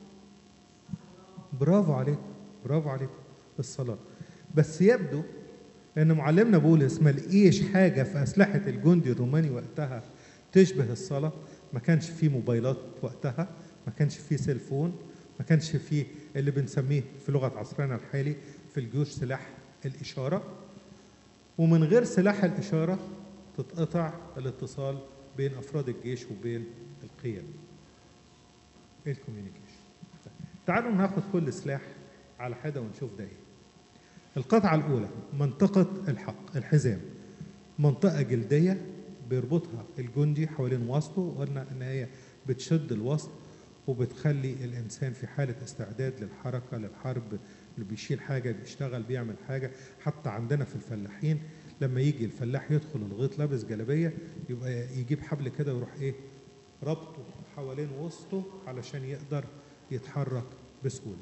برافو عليك برافو عليك الصلاة بس يبدو ان معلمنا بولس ما لقيش حاجة في أسلحة الجندي الروماني وقتها تشبه الصلاة ما كانش فيه موبايلات وقتها ما كانش فيه سيلفون ما كانش فيه اللي بنسميه في لغة عصرنا الحالي في الجيوش سلاح الإشارة ومن غير سلاح الإشارة تتقطع الاتصال بين افراد الجيش وبين القيادة الكوميونيكيشن تعالوا ناخد كل سلاح على حده ونشوف ده ايه القطعة الأولى منطقة الحق الحزام منطقة جلدية بيربطها الجندي حوالين وسطه وقلنا إن هي بتشد الوسط وبتخلي الإنسان في حالة استعداد للحركة للحرب اللي بيشيل حاجة بيشتغل بيعمل حاجة حتى عندنا في الفلاحين لما يجي الفلاح يدخل الغيط لابس جلابيه يبقى يجيب حبل كده ويروح ايه ربطه حوالين وسطه علشان يقدر يتحرك بسهوله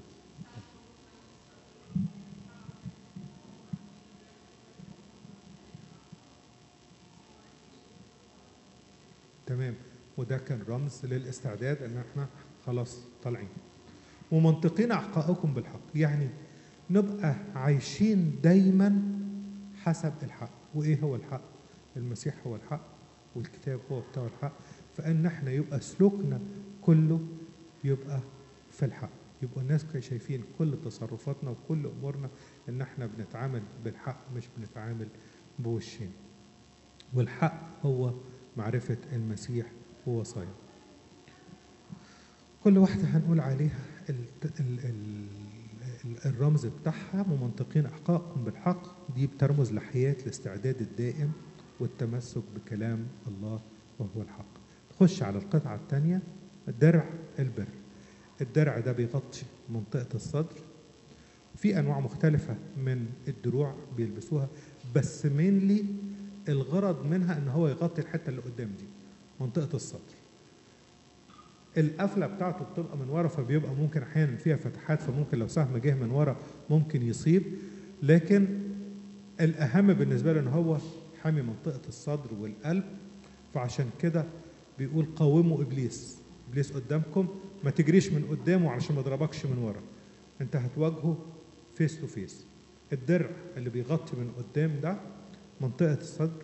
تمام وده كان رمز للاستعداد ان احنا خلاص طالعين ومنطقين احقائكم بالحق يعني نبقى عايشين دايما حسب الحق وايه هو الحق المسيح هو الحق والكتاب هو بتاع الحق فان احنا يبقى سلوكنا كله يبقى في الحق يبقى الناس شايفين كل تصرفاتنا وكل امورنا ان احنا بنتعامل بالحق مش بنتعامل بوشين والحق هو معرفة المسيح ووصاياه كل واحدة هنقول عليها ال ال ال الرمز بتاعها ممنطقين أحقاقكم بالحق دي بترمز لحياة الاستعداد الدائم والتمسك بكلام الله وهو الحق نخش على القطعة الثانية درع البر الدرع ده بيغطي منطقة الصدر في أنواع مختلفة من الدروع بيلبسوها بس مينلي الغرض منها ان هو يغطي الحته اللي قدام دي منطقه الصدر القفله بتاعته بتبقى من ورا فبيبقى ممكن احيانا فيها فتحات فممكن لو سهم جه من ورا ممكن يصيب لكن الاهم بالنسبه له ان هو حامي منطقه الصدر والقلب فعشان كده بيقول قاوموا ابليس ابليس قدامكم ما تجريش من قدامه علشان ما يضربكش من ورا انت هتواجهه فيس تو فيس الدرع اللي بيغطي من قدام ده منطقة الصدر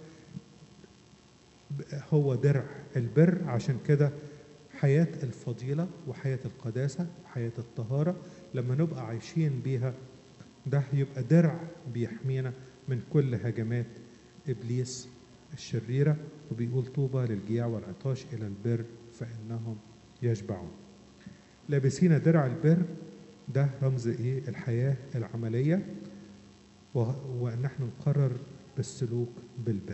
هو درع البر عشان كده حياة الفضيلة وحياة القداسة وحياة الطهارة لما نبقى عايشين بيها ده يبقى درع بيحمينا من كل هجمات إبليس الشريرة وبيقول طوبى للجياع والعطاش إلى البر فإنهم يشبعون لابسين درع البر ده رمز إيه الحياة العملية وأن احنا نقرر بالسلوك بالبر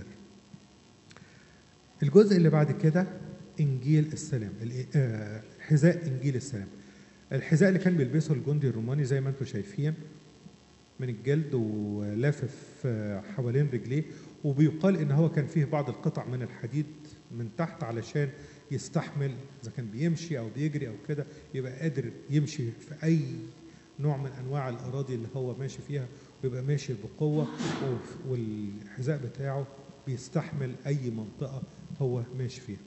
الجزء اللي بعد كده انجيل السلام حذاء انجيل السلام الحذاء اللي كان بيلبسه الجندي الروماني زي ما انتم شايفين من الجلد ولافف حوالين رجليه وبيقال ان هو كان فيه بعض القطع من الحديد من تحت علشان يستحمل اذا كان بيمشي او بيجري او كده يبقى قادر يمشي في اي نوع من انواع الاراضي اللي هو ماشي فيها ويبقى ماشي بقوه والحذاء بتاعه بيستحمل اي منطقه هو ماشي فيها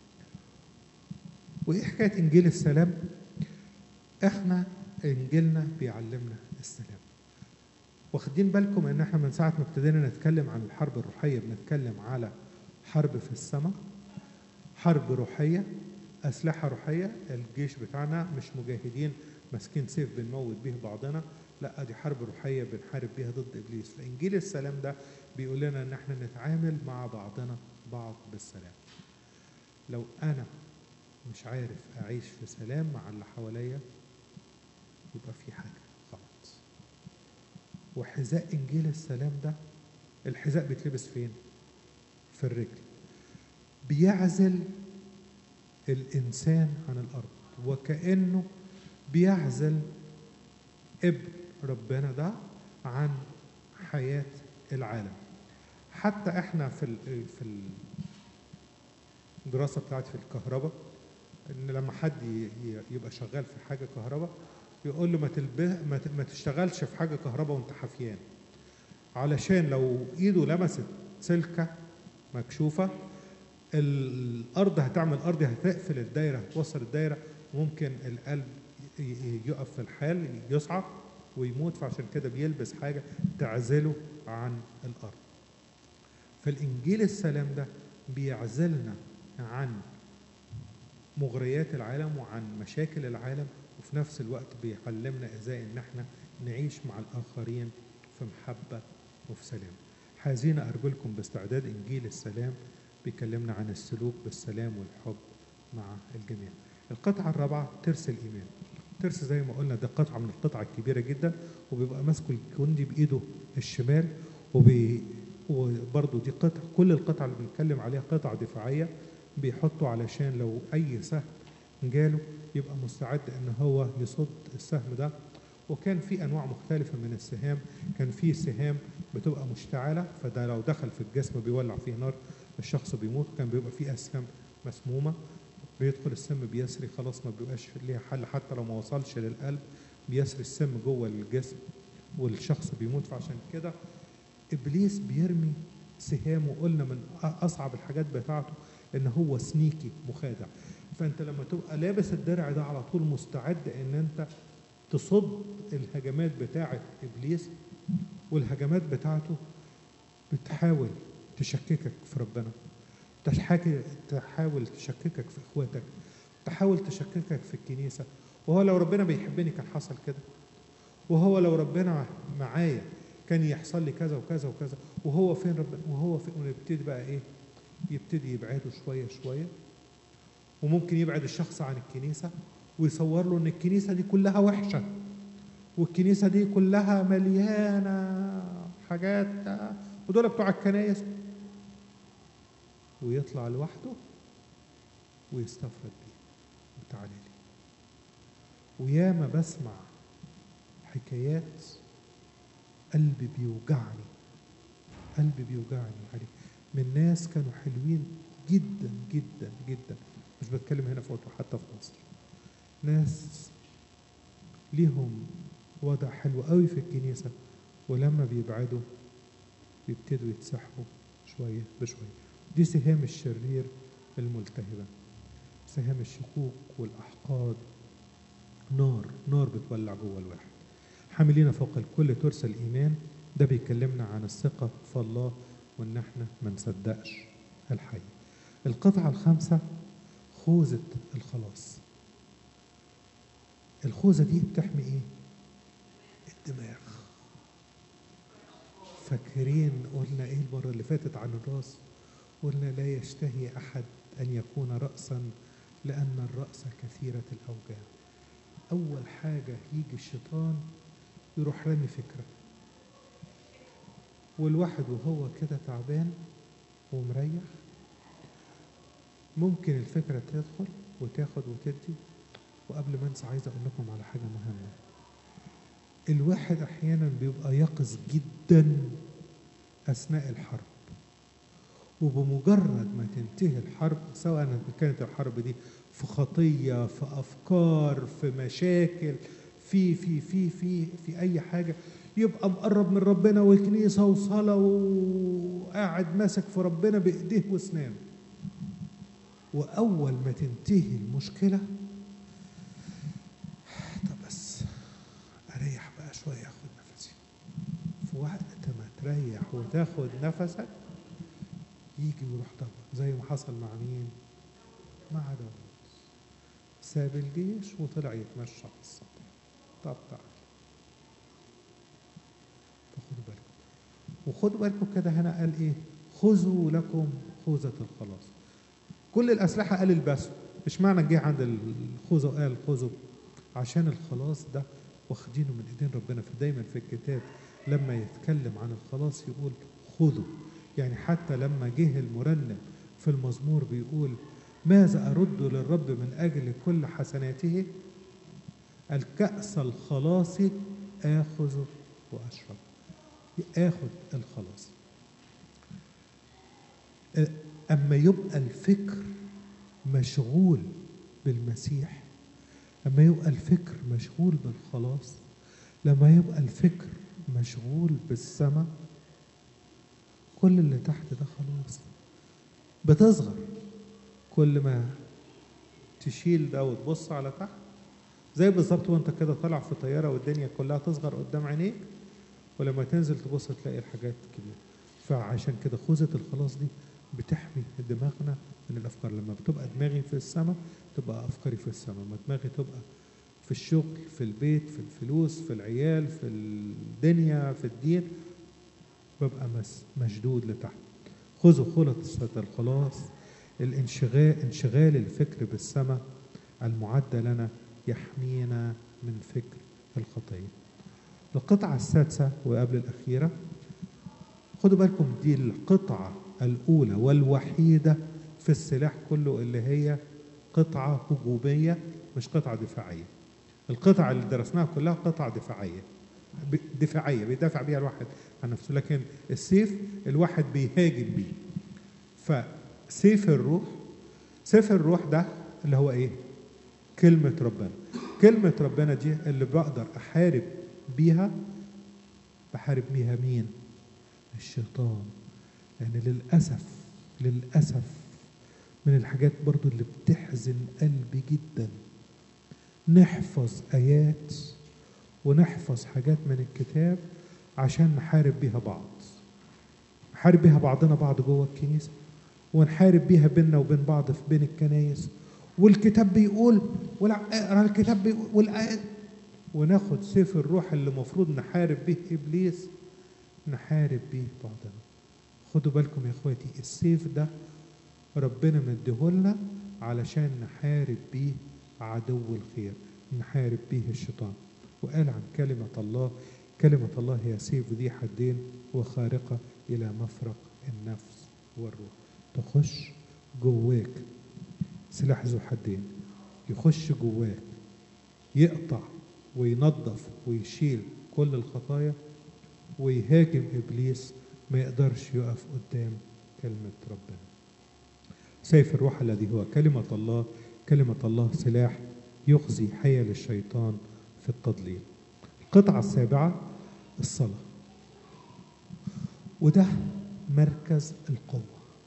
وايه حكايه انجيل السلام احنا انجيلنا بيعلمنا السلام واخدين بالكم ان احنا من ساعه ما ابتدينا نتكلم عن الحرب الروحيه بنتكلم على حرب في السماء حرب روحيه اسلحه روحيه الجيش بتاعنا مش مجاهدين ماسكين سيف بنموت بيه بعضنا لا دي حرب روحيه بنحارب بيها ضد ابليس فانجيل السلام ده بيقول لنا ان احنا نتعامل مع بعضنا بعض بالسلام لو انا مش عارف اعيش في سلام مع اللي حواليا يبقى في حاجه غلط وحذاء انجيل السلام ده الحذاء بيتلبس فين في الرجل بيعزل الانسان عن الارض وكانه بيعزل ابن ربنا ده عن حياه العالم حتى احنا في ال في الدراسه بتاعتي في الكهرباء ان لما حد ي- ي- يبقى شغال في حاجه كهرباء يقول له ما تلبه ما ت- ما تشتغلش في حاجه كهرباء وانت حفيان علشان لو ايده لمست سلكه مكشوفه الارض هتعمل ارض هتقفل الدايره هتوصل الدايره وممكن القلب ي- ي- يقف في الحال يصعق ويموت فعشان كده بيلبس حاجه تعزله عن الارض فالانجيل السلام ده بيعزلنا عن مغريات العالم وعن مشاكل العالم وفي نفس الوقت بيعلمنا ازاي ان احنا نعيش مع الاخرين في محبه وفي سلام حازين ارجلكم باستعداد انجيل السلام بيكلمنا عن السلوك بالسلام والحب مع الجميع القطعه الرابعه ترس الايمان ترس زي ما قلنا ده قطعه من القطع الكبيره جدا وبيبقى ماسكه الجندي بايده الشمال وبي وبرضه دي قطع كل القطع اللي بنتكلم عليها قطع دفاعيه بيحطوا علشان لو اي سهم جاله يبقى مستعد ان هو يصد السهم ده وكان في انواع مختلفه من السهام كان في سهام بتبقى مشتعله فده لو دخل في الجسم بيولع فيه نار الشخص بيموت كان بيبقى في اسهم مسمومه بيدخل السم بيسري خلاص ما بيبقاش ليها حل حتى لو ما وصلش للقلب بيسري السم جوه الجسم والشخص بيموت فعشان كده ابليس بيرمي سهام وقلنا من اصعب الحاجات بتاعته ان هو سنيكي مخادع فانت لما تبقى لابس الدرع ده على طول مستعد ان انت تصد الهجمات بتاعه ابليس والهجمات بتاعته بتحاول تشككك في ربنا تحاكي تحاول تشككك في اخواتك تحاول تشككك في الكنيسه وهو لو ربنا بيحبني كان حصل كده وهو لو ربنا معايا كان يحصل لي كذا وكذا وكذا وهو فين ربنا وهو فين ونبتدي بقى ايه يبتدي يبعده شويه شويه وممكن يبعد الشخص عن الكنيسه ويصور له ان الكنيسه دي كلها وحشه والكنيسه دي كلها مليانه حاجات ودول بتوع الكنايس ويطلع لوحده ويستفرد بيه وتعالى لي وياما بسمع حكايات قلبي بيوجعني قلبي بيوجعني عليه من ناس كانوا حلوين جدا جدا جدا مش بتكلم هنا في أوتو حتى في مصر ناس ليهم وضع حلو قوي في الكنيسة ولما بيبعدوا بيبتدوا يتسحبوا شوية بشوية دي سهام الشرير الملتهبة سهام الشكوك والأحقاد نار نار بتولع جوه الواحد حاملين فوق الكل ترس الإيمان ده بيكلمنا عن الثقة في الله وإن احنا ما نصدقش الحي القطعة الخامسة خوذة الخلاص الخوذة دي بتحمي ايه؟ الدماغ فاكرين قلنا ايه المرة اللي فاتت عن الراس قلنا لا يشتهي أحد أن يكون رأسا لأن الرأس كثيرة الأوجاع أول حاجة يجي الشيطان يروح رامي فكرة والواحد وهو كده تعبان ومريح ممكن الفكرة تدخل وتاخد وتدي وقبل ما انسى عايز اقول لكم على حاجة مهمة الواحد احيانا بيبقى يقظ جدا اثناء الحرب وبمجرد ما تنتهي الحرب سواء كانت الحرب دي في خطية في أفكار في مشاكل في في في في في أي حاجة يبقى مقرب من ربنا والكنيسة وصلاة وقاعد ماسك في ربنا بإيديه وأسنانه واول ما تنتهي المشكله طب بس اريح بقى شويه اخد نفسي في وقت ما تريح وتاخد نفسك يجي ويروح طبعا زي ما حصل مع مين مع داوود ساب الجيش وطلع يتمشى على السطح طب تعال فخدوا بالكم وخدوا بالكم كده هنا قال ايه خذوا لكم خوذة الخلاص كل الأسلحة قال البسوا مش معنى جه عند الخوذة وقال خذوا عشان الخلاص ده واخدينه من ايدين ربنا فدايما في الكتاب لما يتكلم عن الخلاص يقول خذوا يعني حتى لما جه المرنم في المزمور بيقول ماذا أرد للرب من أجل كل حسناته الكأس الخلاص آخذ وأشرب آخذ الخلاص أما يبقى الفكر مشغول بالمسيح أما يبقى الفكر مشغول بالخلاص لما يبقى الفكر مشغول بالسماء كل اللي تحت ده خلاص بتصغر كل ما تشيل ده وتبص على تحت زي بالظبط وانت كده طالع في طياره والدنيا كلها تصغر قدام عينيك ولما تنزل تبص تلاقي الحاجات كبيره فعشان كده خوذه الخلاص دي بتحمي دماغنا من الافكار لما بتبقى دماغي في السماء تبقى افكاري في السماء لما دماغي تبقى في الشغل في البيت في الفلوس في العيال في الدنيا في الدين ببقى مس مشدود لتحت خذوا خلطة الخلاص الانشغال انشغال الفكر بالسماء المعدة لنا يحمينا من فكر الخطية القطعة السادسة وقبل الأخيرة خدوا بالكم دي القطعة الأولى والوحيدة في السلاح كله اللي هي قطعة هجومية مش قطعة دفاعية القطعة اللي درسناها كلها قطعة دفاعية دفاعية بيدافع بيها الواحد عن نفسه لكن السيف الواحد بيهاجم بيه فسيف الروح سيف الروح ده اللي هو ايه كلمة ربنا كلمة ربنا دي اللي بقدر أحارب بيها بحارب بيها مين الشيطان يعني للأسف للأسف من الحاجات برضو اللي بتحزن قلبي جدا نحفظ آيات ونحفظ حاجات من الكتاب عشان نحارب بيها بعض نحارب بيها بعضنا بعض جوه الكنيسة ونحارب بيها بيننا وبين بعض في بين الكنايس والكتاب بيقول ولا اقرا الكتاب بيقول والآيات وناخد سيف الروح اللي المفروض نحارب به ابليس نحارب بيه بعضنا خدوا بالكم يا اخواتي السيف ده ربنا مديهولنا علشان نحارب بيه عدو الخير نحارب بيه الشيطان وقال عن كلمة الله كلمة الله هي سيف ذي حدين وخارقة إلى مفرق النفس والروح تخش جواك سلاح ذو حدين يخش جواك يقطع وينظف ويشيل كل الخطايا ويهاجم إبليس ما يقدرش يقف قدام كلمة ربنا سيف الروح الذي هو كلمة الله كلمة الله سلاح يخزي حيل الشيطان في التضليل القطعة السابعة الصلاة وده مركز القوة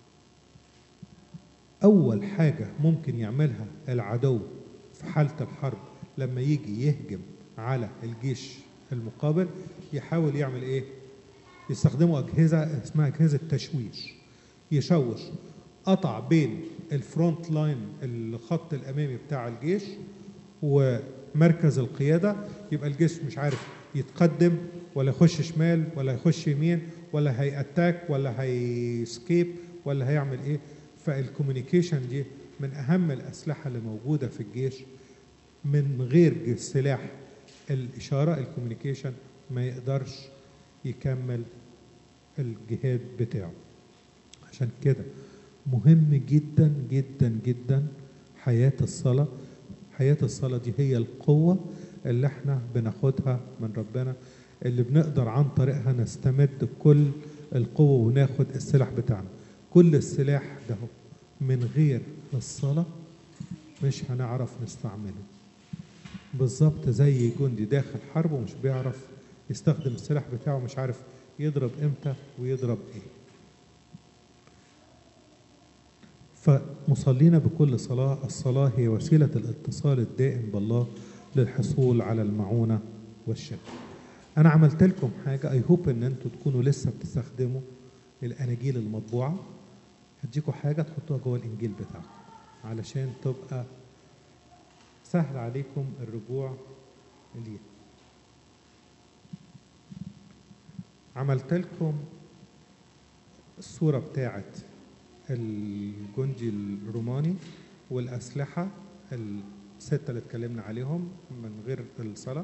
أول حاجة ممكن يعملها العدو في حالة الحرب لما يجي يهجم على الجيش المقابل يحاول يعمل إيه؟ يستخدموا أجهزة اسمها أجهزة تشويش يشوش قطع بين الفرونت لاين الخط الأمامي بتاع الجيش ومركز القيادة يبقى الجيش مش عارف يتقدم ولا يخش شمال ولا يخش يمين ولا هيأتاك ولا هيسكيب ولا هيعمل ايه فالكوميونيكيشن دي من اهم الاسلحه اللي موجوده في الجيش من غير سلاح الاشاره الكوميونيكيشن ما يقدرش يكمل الجهاد بتاعه عشان كده مهم جدا جدا جدا حياه الصلاه حياه الصلاه دي هي القوه اللي احنا بناخدها من ربنا اللي بنقدر عن طريقها نستمد كل القوه وناخد السلاح بتاعنا كل السلاح ده من غير الصلاة مش هنعرف نستعمله بالظبط زي جندي داخل حرب ومش بيعرف يستخدم السلاح بتاعه مش عارف يضرب امتى ويضرب ايه فمصلين بكل صلاة الصلاة هي وسيلة الاتصال الدائم بالله للحصول على المعونة والشفاء أنا عملت لكم حاجة أي هوب إن أنتوا تكونوا لسه بتستخدموا الأناجيل المطبوعة هديكوا حاجة تحطوها جوه الإنجيل بتاعكم علشان تبقى سهل عليكم الرجوع ليها عملت لكم الصورة بتاعت الجندي الروماني والأسلحة الستة اللي اتكلمنا عليهم من غير الصلاة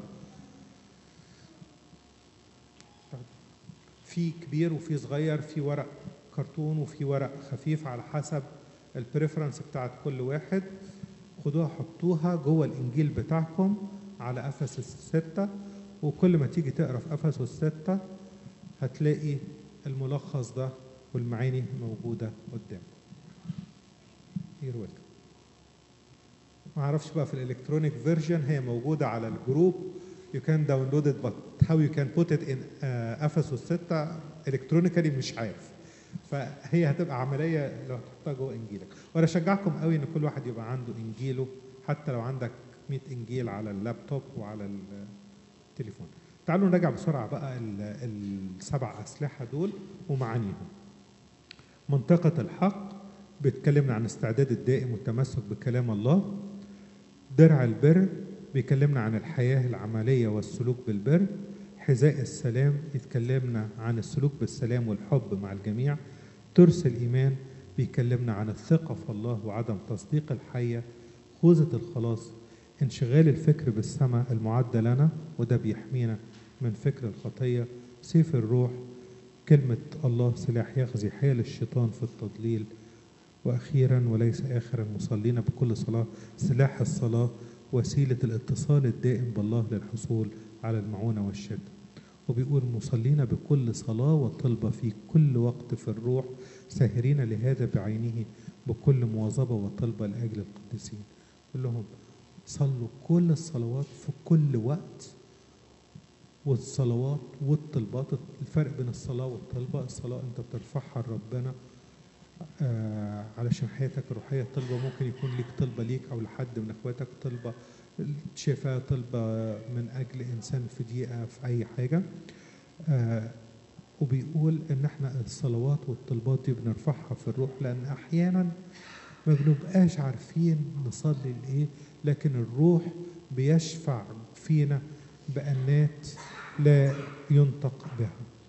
في كبير وفي صغير في ورق كرتون وفي ورق خفيف على حسب البريفرنس بتاعت كل واحد خدوها حطوها جوه الانجيل بتاعكم على افسس الستة وكل ما تيجي تقرا في افسس الستة هتلاقي الملخص ده والمعاني موجودة قدامك You're welcome. ما اعرفش بقى في الالكترونيك فيرجن هي موجودة على الجروب you can download it but how you can put it in uh, افسس 6 الكترونيكالي مش عارف فهي هتبقى عمليه لو هتحطها جوه انجيلك وانا اشجعكم قوي ان كل واحد يبقى عنده انجيله حتى لو عندك 100 انجيل على اللابتوب وعلى التليفون تعالوا نراجع بسرعه بقى السبع اسلحه دول ومعانيهم منطقه الحق بيتكلمنا عن استعداد الدائم والتمسك بكلام الله درع البر بيكلمنا عن الحياه العمليه والسلوك بالبر حذاء السلام يتكلمنا عن السلوك بالسلام والحب مع الجميع ترس الإيمان بيكلمنا عن الثقة في الله وعدم تصديق الحية خوذة الخلاص انشغال الفكر بالسماء المعدة لنا وده بيحمينا من فكر الخطية سيف الروح كلمة الله سلاح يغزي حيل الشيطان في التضليل وأخيرا وليس آخرا مصلين بكل صلاة سلاح الصلاة وسيلة الاتصال الدائم بالله للحصول على المعونة والشدة وبيقول مصلين بكل صلاة وطلبة في كل وقت في الروح ساهرين لهذا بعينه بكل مواظبة وطلبة لأجل القديسين قل لهم صلوا كل الصلوات في كل وقت والصلوات والطلبات الفرق بين الصلاة والطلبة الصلاة أنت بترفعها لربنا آه علشان حياتك الروحية طلبة ممكن يكون ليك طلبة ليك أو لحد من إخواتك طلبة شفاء طلبة من أجل إنسان في ضيقة في أي حاجة آه وبيقول إن إحنا الصلوات والطلبات دي بنرفعها في الروح لأن أحيانا ما بنبقاش عارفين نصلي لإيه لكن الروح بيشفع فينا بأنات لا ينطق بها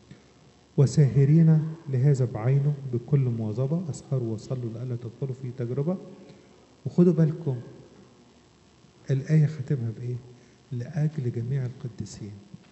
وساهرين لهذا بعينه بكل مواظبة أسهروا وصلوا لألا تدخلوا في تجربة وخدوا بالكم الآية ختمها بإيه؟ لأجل جميع القديسين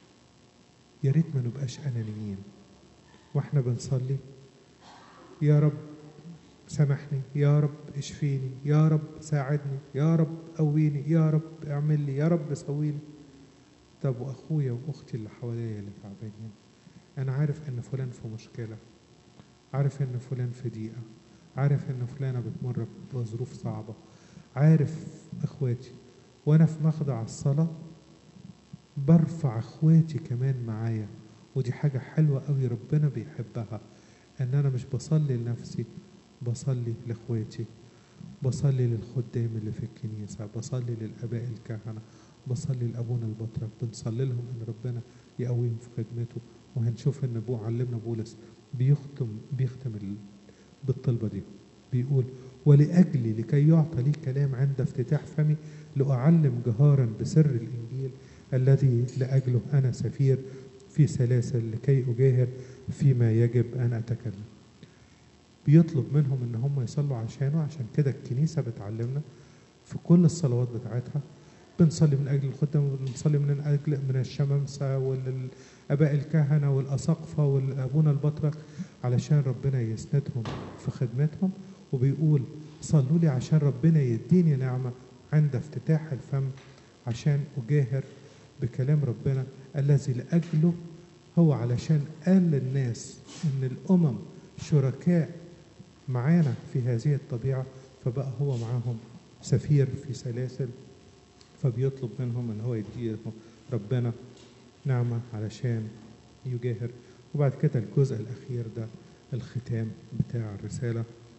يا ريت ما نبقاش أنانيين وإحنا بنصلي يا رب سامحني يا رب اشفيني يا رب ساعدني يا رب قويني يا رب اعمل لي يا رب سويني طب واخويا واختي اللي حواليا اللي تعبانين انا عارف ان فلان في مشكله عارف ان فلان في ضيقه عارف ان فلانه بتمر بظروف صعبه عارف اخواتي وانا في مخضع الصلاه برفع اخواتي كمان معايا ودي حاجه حلوه قوي ربنا بيحبها ان انا مش بصلي لنفسي بصلي لاخواتي بصلي للخدام اللي في الكنيسه بصلي للاباء الكهنه بصلي لابونا البطرك بنصلي لهم ان ربنا يقويهم في خدمته وهنشوف ان ابو علمنا بولس بيختم بيختم بالطلبه دي بيقول ولاجلي لكي يعطى لي كلام عند افتتاح فمي لاعلم جهارا بسر الانجيل الذي لاجله انا سفير في سلاسل لكي اجاهر فيما يجب ان اتكلم بيطلب منهم ان هم يصلوا عشانه عشان كده الكنيسه بتعلمنا في كل الصلوات بتاعتها بنصلي من اجل الخدام وبنصلي من اجل من الشمامسه والاباء الكهنه والاساقفه والابونا البطرك علشان ربنا يسندهم في خدمتهم وبيقول صلوا لي عشان ربنا يديني نعمه عند افتتاح الفم عشان اجاهر بكلام ربنا الذي لاجله هو علشان قال للناس ان الامم شركاء معانا في هذه الطبيعه فبقى هو معاهم سفير في سلاسل فبيطلب منهم ان هو يديهم ربنا نعمه علشان يجاهر وبعد كده الجزء الاخير ده الختام بتاع الرساله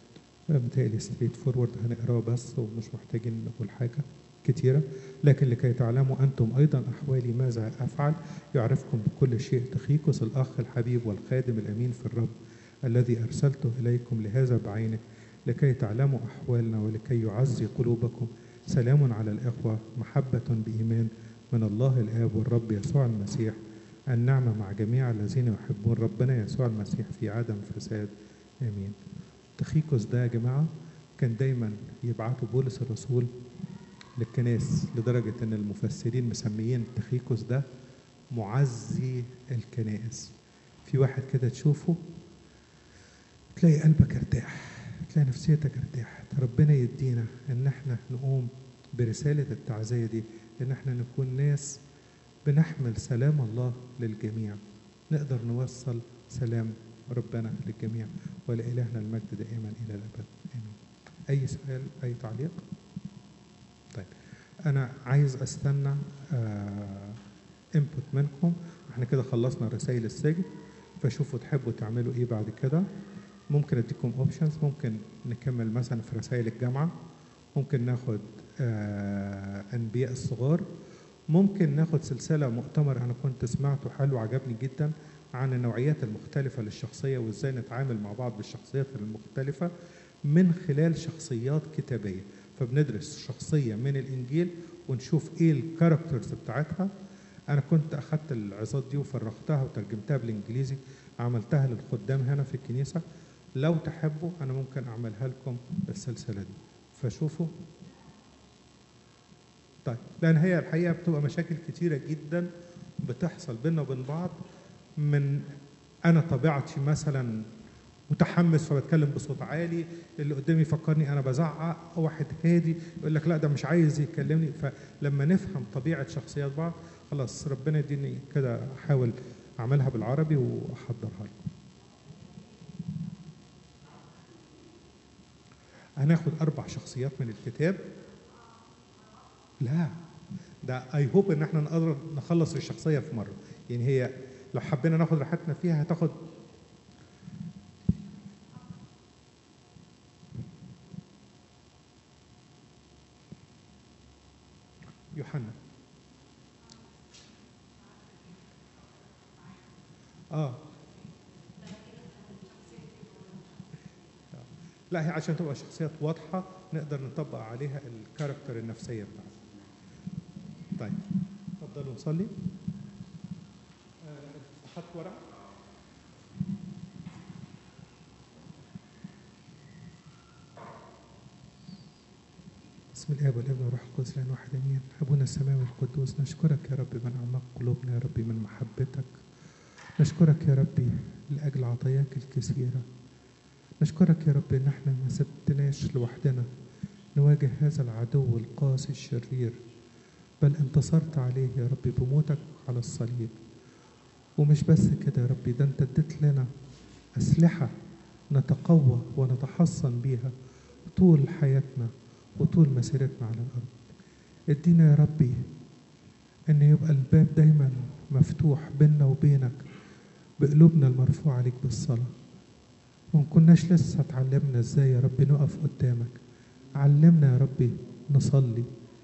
متهيألي ستريت فورورد هنقراه بس ومش محتاجين نقول حاجة كتيرة لكن لكي تعلموا أنتم أيضا أحوالي ماذا أفعل يعرفكم بكل شيء تخيكوس الأخ الحبيب والخادم الأمين في الرب الذي أرسلته إليكم لهذا بعينه لكي تعلموا أحوالنا ولكي يعزي قلوبكم سلام على الإخوة محبة بإيمان من الله الآب والرب يسوع المسيح النعمة مع جميع الذين يحبون ربنا يسوع المسيح في عدم فساد آمين تخيكوس ده يا جماعة كان دايما يبعتوا بولس الرسول للكنائس لدرجة إن المفسرين مسميين تخيكوس ده معزي الكنائس في واحد كده تشوفه تلاقي قلبك ارتاح تلاقي نفسيتك ارتاحت ربنا يدينا ان احنا نقوم برسالة التعزية دي ان احنا نكون ناس بنحمل سلام الله للجميع نقدر نوصل سلام ربنا للجميع ولإلهنا المجد دائما إلى الأبد آمين أي سؤال أي تعليق طيب أنا عايز أستنى انبوت منكم احنا كده خلصنا رسائل السجن فشوفوا تحبوا تعملوا ايه بعد كده ممكن اديكم اوبشنز ممكن نكمل مثلا في رسائل الجامعه ممكن ناخد آه انبياء الصغار ممكن ناخد سلسله مؤتمر انا كنت سمعته حلو عجبني جدا عن النوعيات المختلفه للشخصيه وازاي نتعامل مع بعض بالشخصيات المختلفه من خلال شخصيات كتابيه فبندرس شخصيه من الانجيل ونشوف ايه الكاركترز بتاعتها انا كنت اخدت العظات دي وفرغتها وترجمتها بالانجليزي عملتها للخدام هنا في الكنيسه لو تحبوا انا ممكن اعملها لكم السلسله دي فشوفوا طيب لان هي الحقيقه بتبقى مشاكل كتيره جدا بتحصل بينا وبين بعض من انا طبيعتي مثلا متحمس فبتكلم بصوت عالي اللي قدامي يفكرني انا بزعق واحد هادي يقول لك لا ده مش عايز يكلمني فلما نفهم طبيعه شخصيات بعض خلاص ربنا يديني كده احاول اعملها بالعربي واحضرها لكم هناخد اربع شخصيات من الكتاب لا ده اي هوب ان احنا نقدر نخلص الشخصيه في مره يعني هي لو حبينا ناخد راحتنا فيها هتاخد يوحنا اه لا هي عشان تبقى شخصيات واضحة نقدر نطبق عليها الكاركتر النفسية بتاعتها طيب اتفضلوا نصلي حط ورقة بسم الاب والابن والروح القدس الان واحد امين ابونا السماوي القدوس نشكرك يا رب من اعماق قلوبنا يا رب من محبتك نشكرك يا ربي لاجل عطاياك الكثيره نشكرك يا رب ان احنا ما سبتناش لوحدنا نواجه هذا العدو القاسي الشرير بل انتصرت عليه يا ربي بموتك على الصليب ومش بس كده يا ربي ده انت اديت لنا اسلحه نتقوى ونتحصن بيها طول حياتنا وطول مسيرتنا على الارض ادينا يا ربي ان يبقى الباب دايما مفتوح بيننا وبينك بقلوبنا المرفوعه عليك بالصلاه وما كناش لسه اتعلمنا ازاي يا ربي نقف قدامك علمنا يا ربي نصلي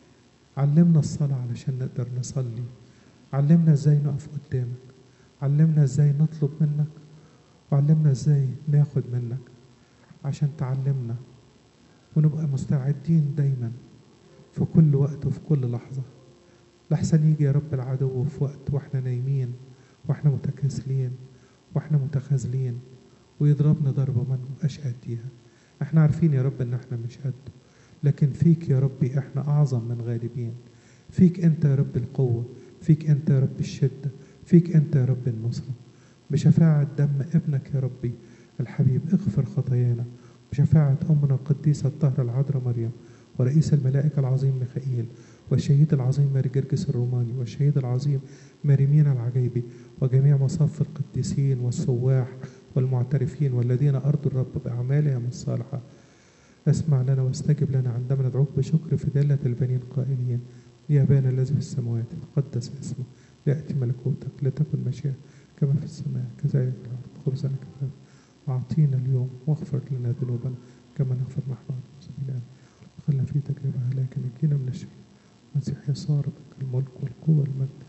علمنا الصلاة علشان نقدر نصلي علمنا ازاي نقف قدامك علمنا ازاي نطلب منك وعلمنا ازاي ناخد منك عشان تعلمنا ونبقى مستعدين دايما في كل وقت وفي كل لحظة لحسن يجي يا رب العدو في وقت واحنا نايمين واحنا متكاسلين واحنا متخاذلين ويضربنا ضربة ما نبقاش قديها احنا عارفين يا رب ان احنا مش قده لكن فيك يا ربي احنا اعظم من غالبين فيك انت يا رب القوة فيك انت يا رب الشدة فيك انت يا رب النصرة بشفاعة دم ابنك يا ربي الحبيب اغفر خطايانا بشفاعة أمنا القديسة الطاهرة العذراء مريم ورئيس الملائكة العظيم ميخائيل والشهيد العظيم ماري جرجس الروماني والشهيد العظيم ماريمين العجيبي وجميع مصاف القديسين والسواح والمعترفين والذين أرضوا الرب بأعمالهم الصالحة اسمع لنا واستجب لنا عندما ندعوك بشكر في دالة البنين قائلين يا أبانا الذي في السماوات تقدس اسمه يأتي ملكوتك لتكن مشيئتك كما في السماء كذلك في الأرض خبزنا كفاف وأعطينا اليوم واغفر لنا ذنوبنا كما نغفر نحن المسلمين دخلنا في تجربة لكن نجينا من الشر المسيح يسار بك الملك والقوة والمجد